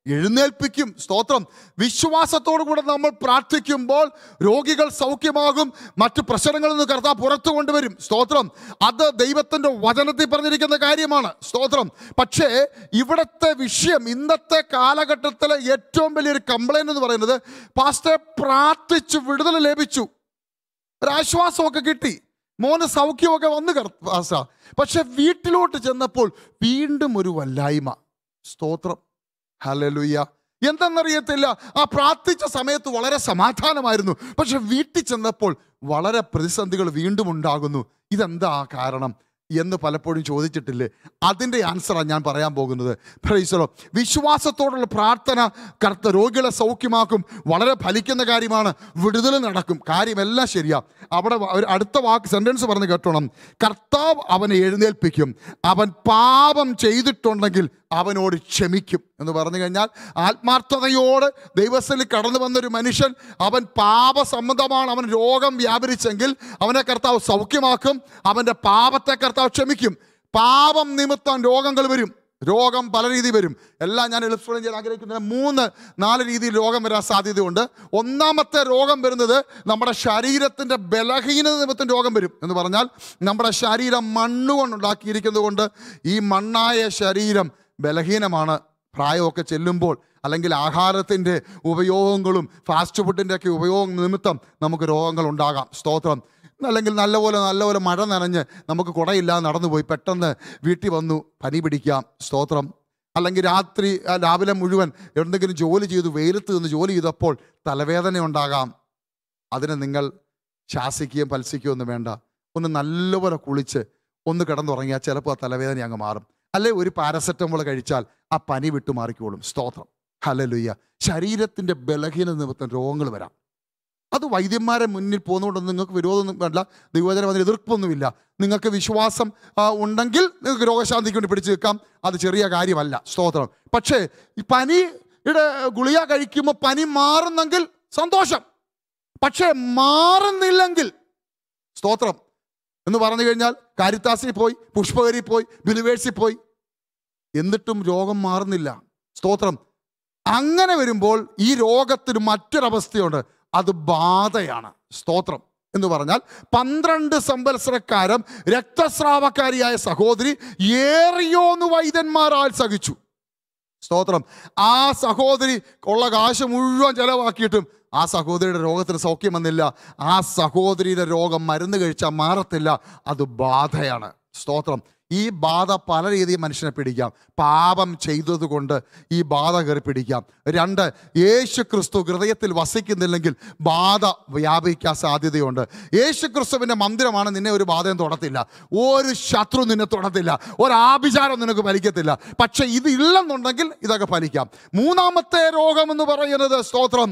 എഴുന്നേൽപ്പിക്കും സ്തോത്രം വിശ്വാസത്തോടു കൂടെ നമ്മൾ പ്രാർത്ഥിക്കുമ്പോൾ രോഗികൾ സൗഖ്യമാകും മറ്റു പ്രശ്നങ്ങളിൽ നിന്ന് കർത്താവ് പുറത്തു കൊണ്ടുവരും സ്തോത്രം അത് ദൈവത്തിന്റെ വചനത്തിൽ പറഞ്ഞിരിക്കുന്ന കാര്യമാണ് സ്തോത്രം പക്ഷേ ഇവിടുത്തെ വിഷയം ഇന്നത്തെ കാലഘട്ടത്തിലെ ഏറ്റവും വലിയൊരു കംപ്ലൈന്റ് എന്ന് പറയുന്നത് പാസ്റ്റർ പ്രാർത്ഥിച്ചു വിടുതൽ ലഭിച്ചു ഒരാശ്വാസമൊക്കെ കിട്ടി മോന് സൗഖ്യമൊക്കെ വന്നു കർത്താസ പക്ഷെ വീട്ടിലോട്ട് ചെന്നപ്പോൾ വീണ്ടും ഒരു വല്ലായ്മ സ്തോത്രം ഹലലുയ്യ എന്തെന്നറിയത്തില്ല ആ പ്രാർത്ഥിച്ച സമയത്ത് വളരെ സമാധാനമായിരുന്നു പക്ഷെ വീട്ടിൽ ചെന്നപ്പോൾ വളരെ പ്രതിസന്ധികൾ വീണ്ടും ഉണ്ടാകുന്നു ഇതെന്താ കാരണം എന്ന് പലപ്പോഴും ചോദിച്ചിട്ടില്ലേ അതിൻ്റെ ആൻസറാണ് ഞാൻ പറയാൻ പോകുന്നത് പ്രൈസലോ വിശ്വാസത്തോടുള്ള പ്രാർത്ഥന കർത്ത രോഗികളെ സൗഖ്യമാക്കും വളരെ ഫലിക്കുന്ന കാര്യമാണ് വിടുതൽ നടക്കും കാര്യമെല്ലാം ശരിയാ അവിടെ വ- ഒരു അടുത്ത വാക്ക് സെൻറ്റൻസ് പറഞ്ഞ് കേട്ടോണം കർത്താവ് അവനെ എഴുന്നേൽപ്പിക്കും അവൻ പാപം ചെയ്തിട്ടുണ്ടെങ്കിൽ അവനോട് ക്ഷമിക്കും എന്ന് പറഞ്ഞു കഴിഞ്ഞാൽ ആത്മാർത്ഥതയോട് ദൈവസ്ഥലിൽ കടന്നു വന്നൊരു മനുഷ്യൻ അവൻ പാപസംബന്ധമാണ് അവൻ രോഗം വ്യാപരിച്ചെങ്കിൽ അവനെ കർത്താവ് സൗഖ്യമാക്കും അവൻ്റെ പാപത്തെ കർത്താവ് ക്ഷമിക്കും പാപം നിമിത്തം രോഗങ്ങൾ വരും രോഗം പല രീതി വരും എല്ലാം ഞാൻ എളുപ്പം ചെയ്യാൻ ആഗ്രഹിക്കുന്ന മൂന്ന് നാല് രീതിയിൽ രോഗം വരാൻ സാധ്യതയുണ്ട് ഒന്നാമത്തെ രോഗം വരുന്നത് നമ്മുടെ ശരീരത്തിൻ്റെ ബലഹീനത നിമിത്തം രോഗം വരും എന്ന് പറഞ്ഞാൽ നമ്മുടെ ശരീരം മണ്ണുകൊണ്ടുണ്ടാക്കിയിരിക്കുന്നത് കൊണ്ട് ഈ മണ്ണായ ശരീരം ബലഹീനമാണ് പ്രായമൊക്കെ ചെല്ലുമ്പോൾ അല്ലെങ്കിൽ ആഹാരത്തിൻ്റെ ഉപയോഗങ്ങളും ഫാസ്റ്റ് ഫുഡിൻ്റെ ഒക്കെ ഉപയോഗം നിമിത്തം നമുക്ക് രോഗങ്ങൾ ഉണ്ടാകാം സ്തോത്രം അല്ലെങ്കിൽ നല്ലപോലെ നല്ലപോലെ മഴ നനഞ്ഞ് നമുക്ക് കുടയില്ലാതെ നടന്നുപോയി പെട്ടെന്ന് വീട്ടിൽ വന്നു പനി പിടിക്കാം സ്തോത്രം അല്ലെങ്കിൽ രാത്രി ആ, രാവിലെ മുഴുവൻ എന്തെങ്കിലും ജോലി ചെയ്തു വെയിലത്ത് നിന്ന് ജോലി ചെയ്തപ്പോൾ തലവേദന ഉണ്ടാകാം അതിന് നിങ്ങൾ ശാസിക്കുകയും പത്സിക്കുകയും ഒന്നും വേണ്ട ഒന്ന് നല്ലപോലെ കുളിച്ച് ഒന്ന് കിടന്നുറങ്ങിയാൽ ചിലപ്പോൾ ആ തലവേദന അങ്ങ് മാറും അല്ലെ ഒരു പാരസെറ്റമോൾ കഴിച്ചാൽ ആ പനി വിട്ടു മാറിക്കോളും സ്തോത്രം ഹലലുയ്യ ശരീരത്തിൻ്റെ ബലഹീന നിമിത്തം രോഗങ്ങൾ വരാം അത് വൈദ്യന്മാരെ മുന്നിൽ പോകുന്നതുകൊണ്ട് നിങ്ങൾക്ക് വിരോധമൊന്നും വേണ്ട ദൈവജനം അതിന് എതിർപ്പൊന്നുമില്ല നിങ്ങൾക്ക് വിശ്വാസം ആ, ഉണ്ടെങ്കിൽ നിങ്ങൾക്ക് രോഗശാന്തിക്ക് വേണ്ടി പിടിച്ചു നിൽക്കാം അത് ചെറിയ കാര്യമല്ല സ്തോത്രം പക്ഷേ ഈ പനിയുടെ ഗുളിക കഴിക്കുമ്പോൾ പനി മാറുന്നെങ്കിൽ സന്തോഷം പക്ഷേ മാറുന്നില്ലെങ്കിൽ സ്തോത്രം എന്ന് പറഞ്ഞു കഴിഞ്ഞാൽ കാരിത്താസിൽ പോയി പുഷ്പകരി പോയി ബിലിവേഴ്സിൽ പോയി എന്നിട്ടും രോഗം മാറുന്നില്ല സ്തോത്രം അങ്ങനെ വരുമ്പോൾ ഈ രോഗത്തിന് മറ്റൊരവസ്ഥയുണ്ട് അത് ബാധയാണ് സ്തോത്രം എന്ന് പറഞ്ഞാൽ പന്ത്രണ്ട് സംവത്സരക്കാരം രക്തസ്രാവക്കാരിയായ സഹോദരി ഏറിയോന്ന് വൈദ്യന്മാരാൽ സഹിച്ചു സ്തോത്രം ആ സഹോദരി ഉള്ള കാശ് മുഴുവൻ ചെലവാക്കിയിട്ടും ആ സഹോദരിയുടെ രോഗത്തിന് സൗഖ്യം വന്നില്ല ആ സഹോദരിയുടെ രോഗം മരുന്ന് കഴിച്ചാൽ മാറത്തില്ല അത് ബാധയാണ് സ്തോത്രം ഈ ബാധ പല രീതിയിൽ മനുഷ്യനെ പിടിക്കാം പാപം ചെയ്തതുകൊണ്ട് ഈ ബാധ കയറി പിടിക്കാം രണ്ട് യേശു ക്രിസ്തു ഹൃദയത്തിൽ വസിക്കുന്നില്ലെങ്കിൽ ബാധ വ്യാപിക്കാൻ സാധ്യതയുണ്ട് യേശു ക്രിസ്തുവിൻ്റെ മന്ദിരമാണ് നിന്നെ ഒരു ബാധയും തൊടത്തില്ല ഒരു ശത്രു നിന്നെ തൊടത്തില്ല ഒരാഭിചാരം നിനക്ക് ഫലിക്കത്തില്ല പക്ഷെ ഇത് ഇല്ലെന്നുണ്ടെങ്കിൽ ഇതൊക്കെ ഫലിക്കാം മൂന്നാമത്തെ രോഗം എന്ന് പറയുന്നത് സ്തോത്രം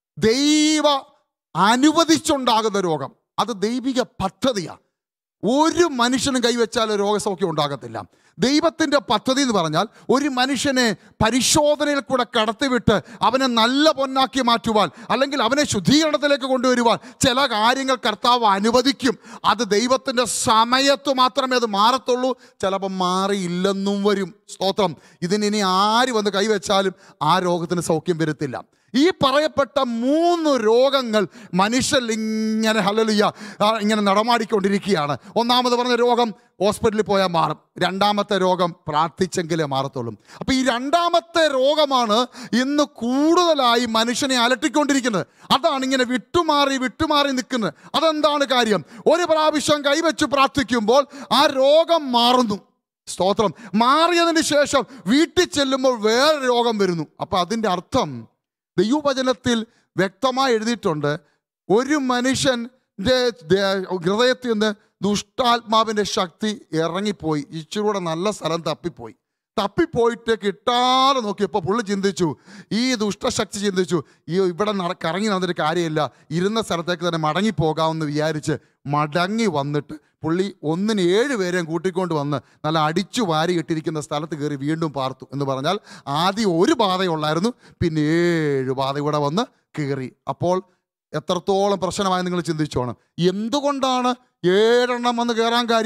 ദൈവ അനുവദിച്ചുണ്ടാകുന്ന രോഗം അത് ദൈവിക പദ്ധതിയാണ് ഒരു മനുഷ്യനും കൈവച്ചാൽ രോഗസൗഖ്യം ഉണ്ടാകത്തില്ല ദൈവത്തിൻ്റെ പദ്ധതി എന്ന് പറഞ്ഞാൽ ഒരു മനുഷ്യനെ പരിശോധനയിൽ കൂടെ കടത്തിവിട്ട് അവനെ നല്ല പൊന്നാക്കി മാറ്റുവാൻ അല്ലെങ്കിൽ അവനെ ശുദ്ധീകരണത്തിലേക്ക് കൊണ്ടുവരുവാൻ ചില കാര്യങ്ങൾ കർത്താവ് അനുവദിക്കും അത് ദൈവത്തിൻ്റെ സമയത്ത് മാത്രമേ അത് മാറത്തുള്ളൂ ചിലപ്പോൾ മാറിയില്ലെന്നും വരും സ്തോത്രം ഇതിന് ഇനി ആര് വന്ന് കൈവച്ചാലും ആ രോഗത്തിന് സൗഖ്യം വരത്തില്ല ഈ പറയപ്പെട്ട മൂന്ന് രോഗങ്ങൾ മനുഷ്യൽ ഇങ്ങനെ ഹലലുയ്യ ആ, ഇങ്ങനെ നടമാടിക്കൊണ്ടിരിക്കുകയാണ് ഒന്നാമത് പറഞ്ഞ രോഗം ഹോസ്പിറ്റലിൽ പോയാൽ മാറും രണ്ടാമത്തെ രോഗം പ്രാർത്ഥിച്ചെങ്കിലേ മാറത്തുള്ളൂ അപ്പോൾ ഈ രണ്ടാമത്തെ രോഗമാണ് ഇന്ന് കൂടുതലായി മനുഷ്യനെ അലട്ടിക്കൊണ്ടിരിക്കുന്നത് അതാണ് ഇങ്ങനെ വിട്ടുമാറി വിട്ടുമാറി നിൽക്കുന്നത് അതെന്താണ് കാര്യം ഒരു പ്രാവശ്യം കൈവച്ച് പ്രാർത്ഥിക്കുമ്പോൾ ആ രോഗം മാറുന്നു സ്തോത്രം മാറിയതിന് ശേഷം വീട്ടിൽ ചെല്ലുമ്പോൾ വേറെ രോഗം വരുന്നു അപ്പോൾ അതിൻ്റെ അർത്ഥം ദൈവവചനത്തിൽ വ്യക്തമായി എഴുതിയിട്ടുണ്ട് ഒരു മനുഷ്യൻ്റെ ദേ- ഹൃദയത്തിൽ നിന്ന് ദുഷ്ടാത്മാവിൻ്റെ ശക്തി ഇറങ്ങിപ്പോയി ഇച്ചിരൂടെ നല്ല സ്ഥലം തപ്പിപ്പോയി തപ്പിപ്പോയിട്ട് കിട്ടാതെ നോക്കിയപ്പോൾ പുള്ളി ചിന്തിച്ചു ഈ ദുഷ്ടശക്തി ചിന്തിച്ചു ഈ ഇവിടെ നട കറങ്ങി നടന്നിട്ട് കാര്യമില്ല ഇരുന്ന സ്ഥലത്തേക്ക് തന്നെ മടങ്ങി പോകാമെന്ന് വിചാരിച്ച് മടങ്ങി വന്നിട്ട് പുള്ളി ഒന്നിന് ഏഴ് പേരെയും കൂട്ടിക്കൊണ്ട് വന്ന് നല്ല അടിച്ചു വാരി ഇട്ടിരിക്കുന്ന സ്ഥലത്ത് കയറി വീണ്ടും പാർത്തു എന്ന് പറഞ്ഞാൽ ആദ്യം ഒരു പാതയുള്ളായിരുന്നു പിന്നെ ഏഴ് പാത ഇവിടെ വന്ന് കയറി അപ്പോൾ എത്രത്തോളം പ്രശ്നമായി നിങ്ങൾ ചിന്തിച്ചോണം എന്തുകൊണ്ടാണ് ഏഴെണ്ണം വന്ന് കയറാൻ കാര്യം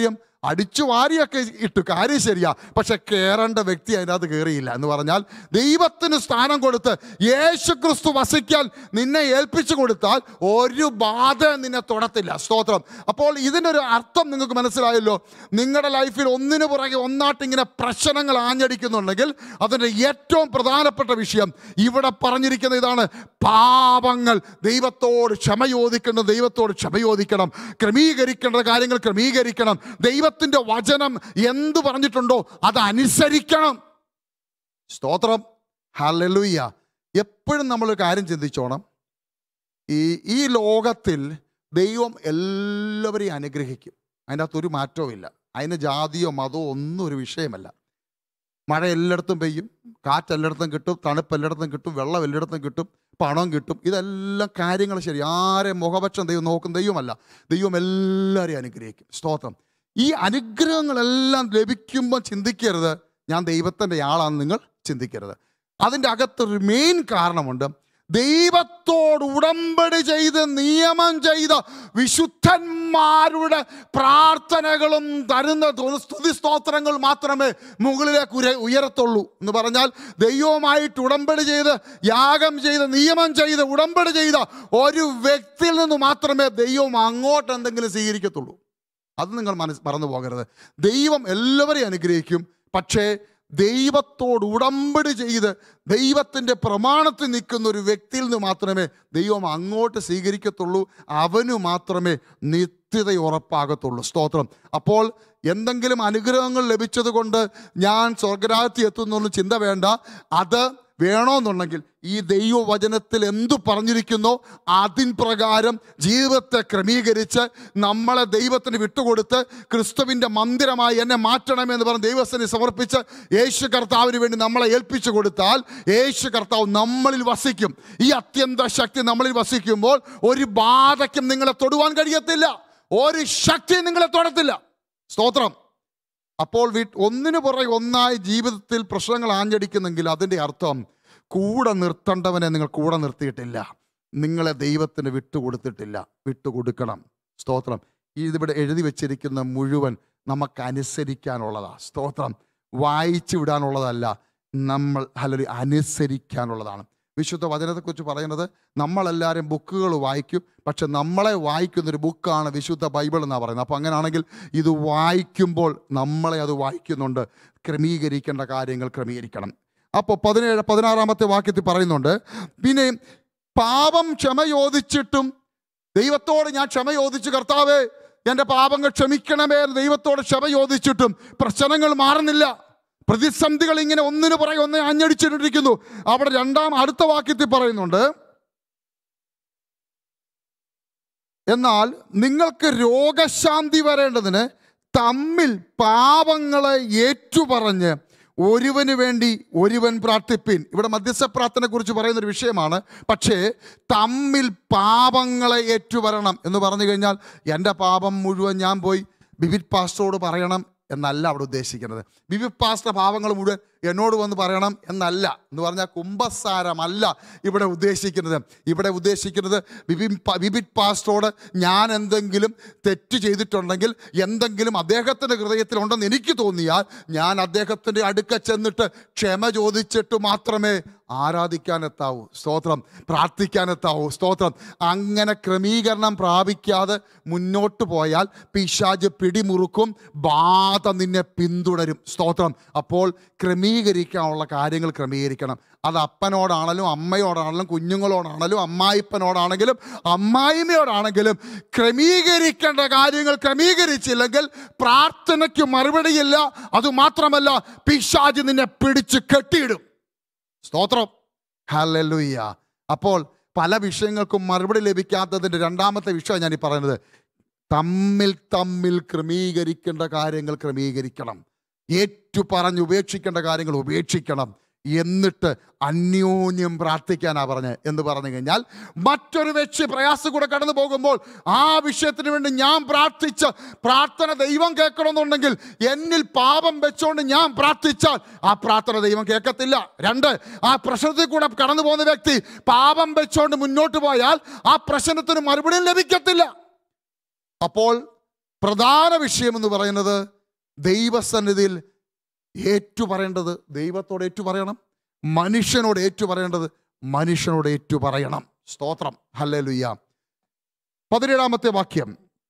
അടിച്ചു വാരിയൊക്കെ ഇട്ടു കാര്യം ശരിയാ പക്ഷെ കയറേണ്ട വ്യക്തി അതിനകത്ത് കയറിയില്ല എന്ന് പറഞ്ഞാൽ ദൈവത്തിന് സ്ഥാനം കൊടുത്ത് യേശു ക്രിസ്തു വസിക്കാൻ നിന്നെ ഏൽപ്പിച്ചു കൊടുത്താൽ ഒരു ബാധ നിന്നെ തൊടത്തില്ല സ്തോത്രം അപ്പോൾ ഇതിനൊരു അർത്ഥം നിങ്ങൾക്ക് മനസ്സിലായല്ലോ നിങ്ങളുടെ ലൈഫിൽ ഒന്നിനു പുറകെ ഒന്നായിട്ട് ഇങ്ങനെ പ്രശ്നങ്ങൾ ആഞ്ഞടിക്കുന്നുണ്ടെങ്കിൽ അതിൻ്റെ ഏറ്റവും പ്രധാനപ്പെട്ട വിഷയം ഇവിടെ പറഞ്ഞിരിക്കുന്ന ഇതാണ് പാപങ്ങൾ ദൈവത്തോട് ക്ഷമ ചോദിക്കേണ്ട ദൈവത്തോട് ക്ഷമ ചോദിക്കണം ക്രമീകരിക്കേണ്ട കാര്യങ്ങൾ ക്രമീകരിക്കണം ദൈവത്തിൻ്റെ വചനം എന്ത് പറഞ്ഞിട്ടുണ്ടോ അത് അനുസരിക്കണം സ്തോത്രം ഹല്ലേലൂയ എപ്പോഴും നമ്മളൊരു കാര്യം ചിന്തിച്ചോണം ഈ ഈ ലോകത്തിൽ ദൈവം എല്ലാവരെയും അനുഗ്രഹിക്കും അതിൻ്റെ അകത്ത് ഒരു മാറ്റവും ഇല്ല അതിന് ജാതിയോ മതമോ ഒന്നും ഒരു വിഷയമല്ല മഴ എല്ലായിടത്തും പെയ്യും കാറ്റ് എല്ലായിടത്തും കിട്ടും തണുപ്പ് എല്ലായിടത്തും കിട്ടും വെള്ളം എല്ലായിടത്തും കിട്ടും പണം കിട്ടും ഇതെല്ലാം കാര്യങ്ങൾ ശരി ആരെ മുഖപക്ഷം ദൈവം നോക്കും ദൈവമല്ല ദൈവം എല്ലാവരെയും അനുഗ്രഹിക്കും സ്തോത്രം ഈ അനുഗ്രഹങ്ങളെല്ലാം ലഭിക്കുമ്പോൾ ചിന്തിക്കരുത് ഞാൻ ദൈവത്തിൻ്റെ ആളാണെന്ന് നിങ്ങൾ ചിന്തിക്കരുത് അതിൻ്റെ അകത്തൊരു മെയിൻ കാരണമുണ്ട് ദൈവത്തോട് ഉടമ്പടി ചെയ്ത് നിയമം ചെയ്ത വിശുദ്ധന്മാരുടെ പ്രാർത്ഥനകളും തരുന്ന സ്തുതി സ്തോത്രങ്ങൾ മാത്രമേ മുകളിലേക്ക് ഉര ഉയരത്തുള്ളൂ എന്ന് പറഞ്ഞാൽ ദൈവവുമായിട്ട് ഉടമ്പടി ചെയ്ത് യാഗം ചെയ്ത് നിയമം ചെയ്ത് ഉടമ്പടി ചെയ്ത ഒരു വ്യക്തിയിൽ നിന്ന് മാത്രമേ ദൈവം അങ്ങോട്ട് എന്തെങ്കിലും സ്വീകരിക്കത്തുള്ളൂ അത് നിങ്ങൾ മനസ്സ് മറന്നു പോകരുത് ദൈവം എല്ലാവരെയും അനുഗ്രഹിക്കും പക്ഷേ ദൈവത്തോട് ഉടമ്പടി ചെയ്ത് ദൈവത്തിൻ്റെ പ്രമാണത്തിൽ നിൽക്കുന്ന ഒരു വ്യക്തിയിൽ നിന്ന് മാത്രമേ ദൈവം അങ്ങോട്ട് സ്വീകരിക്കത്തുള്ളൂ അവന് മാത്രമേ നിത്യത ഉറപ്പാകത്തുള്ളൂ സ്തോത്രം അപ്പോൾ എന്തെങ്കിലും അനുഗ്രഹങ്ങൾ ലഭിച്ചത് കൊണ്ട് ഞാൻ സ്വർഗരാജ്യത്തിൽ എത്തുന്നു ചിന്ത വേണ്ട അത് വേണമെന്നുണ്ടെങ്കിൽ ഈ ദൈവവചനത്തിൽ എന്തു പറഞ്ഞിരിക്കുന്നോ അതിൻ പ്രകാരം ജീവിതത്തെ ക്രമീകരിച്ച് നമ്മളെ ദൈവത്തിന് വിട്ടുകൊടുത്ത് ക്രിസ്തുവിൻ്റെ മന്ദിരമായി എന്നെ മാറ്റണമെന്ന് പറഞ്ഞ് ദൈവസ്ഥനെ സമർപ്പിച്ച് യേശു കർത്താവിന് വേണ്ടി നമ്മളെ ഏൽപ്പിച്ചു കൊടുത്താൽ യേശു കർത്താവ് നമ്മളിൽ വസിക്കും ഈ അത്യന്ത ശക്തി നമ്മളിൽ വസിക്കുമ്പോൾ ഒരു ബാധയ്ക്കും നിങ്ങളെ തൊടുവാൻ കഴിയത്തില്ല ഒരു ശക്തി നിങ്ങളെ തൊടത്തില്ല സ്തോത്രം അപ്പോൾ വീ ഒന്നിനു പുറകെ ഒന്നായി ജീവിതത്തിൽ പ്രശ്നങ്ങൾ ആഞ്ഞടിക്കുന്നെങ്കിൽ അതിൻ്റെ അർത്ഥം കൂടെ നിർത്തേണ്ടവനെ നിങ്ങൾ കൂടെ നിർത്തിയിട്ടില്ല നിങ്ങളെ ദൈവത്തിന് വിട്ടുകൊടുത്തിട്ടില്ല വിട്ടുകൊടുക്കണം സ്തോത്രം ഇതിവിടെ എഴുതി വെച്ചിരിക്കുന്ന മുഴുവൻ നമുക്ക് അനുസരിക്കാനുള്ളതാ സ്തോത്രം വായിച്ചു വിടാനുള്ളതല്ല നമ്മൾ അല്ലെങ്കിൽ അനുസരിക്കാനുള്ളതാണ് വിശുദ്ധ വചനത്തെക്കുറിച്ച് പറയുന്നത് നമ്മളെല്ലാവരും ബുക്കുകൾ വായിക്കും പക്ഷെ നമ്മളെ വായിക്കുന്നൊരു ബുക്കാണ് വിശുദ്ധ ബൈബിൾ എന്നാണ് പറയുന്നത് അപ്പോൾ അങ്ങനെയാണെങ്കിൽ ഇത് വായിക്കുമ്പോൾ നമ്മളെ അത് വായിക്കുന്നുണ്ട് ക്രമീകരിക്കേണ്ട കാര്യങ്ങൾ ക്രമീകരിക്കണം അപ്പോൾ പതിനേഴ് പതിനാറാമത്തെ വാക്യത്തിൽ പറയുന്നുണ്ട് പിന്നെ പാപം ക്ഷമ ചോദിച്ചിട്ടും ദൈവത്തോട് ഞാൻ ക്ഷമ ചോദിച്ചു കർത്താവേ എൻ്റെ പാപങ്ങൾ ക്ഷമിക്കണമേ എന്ന് ദൈവത്തോട് ക്ഷമ ചോദിച്ചിട്ടും പ്രശ്നങ്ങൾ മാറുന്നില്ല പ്രതിസന്ധികൾ ഇങ്ങനെ ഒന്നിനു പുറകെ ഒന്ന് അഞ്ഞടിച്ചിട്ടിരിക്കുന്നു അവിടെ രണ്ടാം അടുത്ത വാക്യത്തിൽ പറയുന്നുണ്ട് എന്നാൽ നിങ്ങൾക്ക് രോഗശാന്തി വരേണ്ടതിന് തമ്മിൽ പാപങ്ങളെ ഏറ്റുപറഞ്ഞ് ഒരുവന് വേണ്ടി ഒരുവൻ പ്രാർത്ഥിപ്പിൻ ഇവിടെ മധ്യസ്ഥ പ്രാർത്ഥനയെ കുറിച്ച് പറയുന്ന ഒരു വിഷയമാണ് പക്ഷേ തമ്മിൽ പാപങ്ങളെ ഏറ്റുപറയണം എന്ന് പറഞ്ഞു കഴിഞ്ഞാൽ എൻ്റെ പാപം മുഴുവൻ ഞാൻ പോയി ബിബിറ്റ് പാസ്റ്ററോട് പറയണം എന്നല്ല അവിടെ ഉദ്ദേശിക്കുന്നത് ബിബിറ്റ് പാസ്റ്റർ പാപങ്ങൾ മുഴുവൻ എന്നോട് വന്ന് പറയണം എന്നല്ല എന്ന് പറഞ്ഞാൽ കുംഭസാരമല്ല ഇവിടെ ഉദ്ദേശിക്കുന്നത് ഇവിടെ ഉദ്ദേശിക്കുന്നത് ബിബിൻ പ- ബിബിറ്റ് പാസ്റ്ററോട് ഞാൻ എന്തെങ്കിലും തെറ്റ് ചെയ്തിട്ടുണ്ടെങ്കിൽ എന്തെങ്കിലും അദ്ദേഹത്തിൻ്റെ ഹൃദയത്തിലുണ്ടെന്ന് എനിക്ക് തോന്നിയാൽ ഞാൻ അദ്ദേഹത്തിൻ്റെ അടുക്ക ചെന്നിട്ട് ക്ഷമ ചോദിച്ചിട്ട് മാത്രമേ ആരാധിക്കാനെത്താവൂ സ്തോത്രം പ്രാർത്ഥിക്കാനെത്താവൂ സ്തോത്രം അങ്ങനെ ക്രമീകരണം പ്രാപിക്കാതെ മുന്നോട്ട് പോയാൽ പിശാജ് പിടിമുറുക്കും ബാധ നിന്നെ പിന്തുടരും സ്തോത്രം അപ്പോൾ ക്രമീകരിക്കാനുള്ള കാര്യങ്ങൾ ക്രമീകരിക്കണം അത് അപ്പനോടാണെങ്കിലും അമ്മയോടാണെങ്കിലും കുഞ്ഞുങ്ങളോടാണെങ്കിലും അമ്മായിപ്പനോടാണെങ്കിലും അമ്മായിമ്മയോടാണെങ്കിലും ക്രമീകരിക്കേണ്ട കാര്യങ്ങൾ ക്രമീകരിച്ചില്ലെങ്കിൽ പ്രാർത്ഥനയ്ക്ക് മറുപടിയില്ല അതുമാത്രമല്ല പിശാജ് നിന്നെ പിടിച്ച് കെട്ടിയിടും സ്തോത്രം ഹല്ലേലൂയ അപ്പോൾ പല വിഷയങ്ങൾക്കും മറുപടി ലഭിക്കാത്തതിൻ്റെ രണ്ടാമത്തെ വിഷയം ഞാൻ ഈ പറയുന്നത് തമ്മിൽ തമ്മിൽ ക്രമീകരിക്കേണ്ട കാര്യങ്ങൾ ക്രമീകരിക്കണം ഏറ്റു പറഞ്ഞ് ഉപേക്ഷിക്കേണ്ട കാര്യങ്ങൾ ഉപേക്ഷിക്കണം എന്നിട്ട് അന്യോന്യം പ്രാർത്ഥിക്കാനാ പറഞ്ഞ് എന്ന് പറഞ്ഞു കഴിഞ്ഞാൽ മറ്റൊരു വ്യക്തി പ്രയാസം കൂടെ കടന്നു പോകുമ്പോൾ ആ വിഷയത്തിന് വേണ്ടി ഞാൻ പ്രാർത്ഥിച്ച് പ്രാർത്ഥന ദൈവം കേൾക്കണമെന്നുണ്ടെങ്കിൽ എന്നിൽ പാപം വെച്ചുകൊണ്ട് ഞാൻ പ്രാർത്ഥിച്ചാൽ ആ പ്രാർത്ഥന ദൈവം കേൾക്കത്തില്ല രണ്ട് ആ പ്രശ്നത്തിൽ കൂടെ കടന്നു പോകുന്ന വ്യക്തി പാപം വെച്ചുകൊണ്ട് മുന്നോട്ട് പോയാൽ ആ പ്രശ്നത്തിന് മറുപടിയും ലഭിക്കത്തില്ല അപ്പോൾ പ്രധാന വിഷയം എന്ന് പറയുന്നത് ദൈവസന്നിധിയിൽ ഏറ്റു പറയേണ്ടത് ദൈവത്തോട് ഏറ്റു പറയണം മനുഷ്യനോട് ഏറ്റു പറയേണ്ടത് മനുഷ്യനോട് ഏറ്റു പറയണം സ്തോത്രം ഹല്ലേ ലുയ്യ പതിനേഴാമത്തെ വാക്യം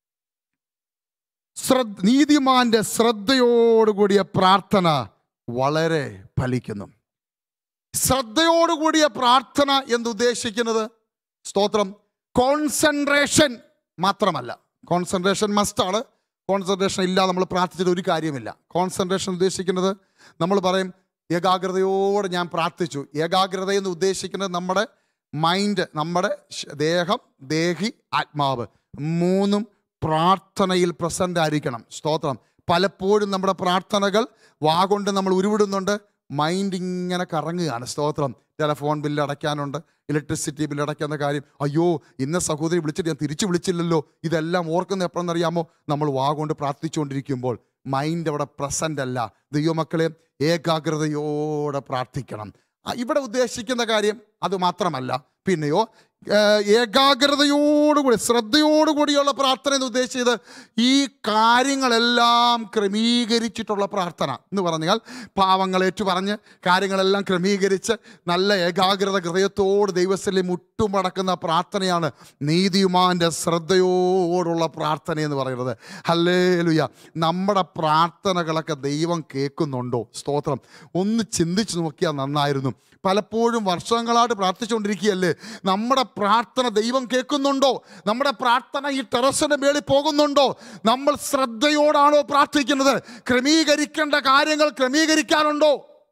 ശ്രദ്ധ നീതിമാന്റെ ശ്രദ്ധയോടുകൂടിയ പ്രാർത്ഥന വളരെ ഫലിക്കുന്നു ശ്രദ്ധയോടുകൂടിയ പ്രാർത്ഥന എന്ന് ഉദ്ദേശിക്കുന്നത് സ്തോത്രം കോൺസെൻട്രേഷൻ മാത്രമല്ല കോൺസെൻട്രേഷൻ മസ്റ്റാണ് കോൺസെൻട്രേഷൻ ഇല്ലാതെ നമ്മൾ പ്രാർത്ഥിച്ചിട്ട് ഒരു കാര്യമില്ല കോൺസെൻട്രേഷൻ ഉദ്ദേശിക്കുന്നത് നമ്മൾ പറയും ഏകാഗ്രതയോടെ ഞാൻ പ്രാർത്ഥിച്ചു ഏകാഗ്രത എന്ന് ഉദ്ദേശിക്കുന്നത് നമ്മുടെ മൈൻഡ് നമ്മുടെ ശ- ദേഹം ദേഹി ആത്മാവ് മൂന്നും പ്രാർത്ഥനയിൽ പ്രസന്റ് ആയിരിക്കണം സ്തോത്രം പലപ്പോഴും നമ്മുടെ പ്രാർത്ഥനകൾ വാ കൊണ്ട് നമ്മൾ ഉരുവിടുന്നുണ്ട് മൈൻഡ് ഇങ്ങനെ കറങ്ങുകയാണ് സ്തോത്രം ടെലഫോൺ ബില്ല് അടയ്ക്കാനുണ്ട് ഇലക്ട്രിസിറ്റി ബില്ല് അടയ്ക്കുന്ന കാര്യം അയ്യോ ഇന്ന സഹോദരി വിളിച്ചിട്ട് ഞാൻ തിരിച്ചു വിളിച്ചില്ലല്ലോ ഇതെല്ലാം ഓർക്കുന്ന എപ്പോഴെന്നറിയാമോ നമ്മൾ വാ കൊണ്ട് പ്രാർത്ഥിച്ചുകൊണ്ടിരിക്കുമ്പോൾ മൈൻഡ് അവിടെ പ്രസന്റ് അല്ല ദൈവമക്കളെ ഏകാഗ്രതയോടെ പ്രാർത്ഥിക്കണം ആ, ഇവിടെ ഉദ്ദേശിക്കുന്ന കാര്യം അത് മാത്രമല്ല പിന്നെയോ ഏർ, ഏകാഗ്രതയോടുകൂടി ശ്രദ്ധയോടുകൂടിയുള്ള പ്രാർത്ഥന എന്ന് ഉദ്ദേശിച്ചത് ഈ കാര്യങ്ങളെല്ലാം ക്രമീകരിച്ചിട്ടുള്ള പ്രാർത്ഥന എന്ന് പറഞ്ഞാൽ പാവങ്ങൾ ഏറ്റുപറഞ്ഞ് കാര്യങ്ങളെല്ലാം ക്രമീകരിച്ച് നല്ല ഏകാഗ്രത ഹൃദയത്തോട് ദൈവസ്ഥലി മുട്ടുമടക്കുന്ന പ്രാർത്ഥനയാണ് നീതിയുമാൻ്റെ ശ്രദ്ധയോടുള്ള പ്രാർത്ഥന എന്ന് പറയുന്നത് ഹല്ലേ ലുയ നമ്മുടെ പ്രാർത്ഥനകളൊക്കെ ദൈവം കേൾക്കുന്നുണ്ടോ സ്തോത്രം ഒന്ന് ചിന്തിച്ച് നോക്കിയാൽ നന്നായിരുന്നു പലപ്പോഴും വർഷങ്ങളായിട്ട് പ്രാർത്ഥിച്ചുകൊണ്ടിരിക്കുകയല്ലേ നമ്മുടെ പ്രാർത്ഥന ദൈവം കേൾക്കുന്നുണ്ടോ നമ്മുടെ പ്രാർത്ഥന ഈ ടെറസിന്റെ മേളിൽ പോകുന്നുണ്ടോ നമ്മൾ ശ്രദ്ധയോടാണോ പ്രാർത്ഥിക്കുന്നത് ക്രമീകരിക്കേണ്ട കാര്യങ്ങൾ ക്രമീകരിക്കാനുണ്ടോ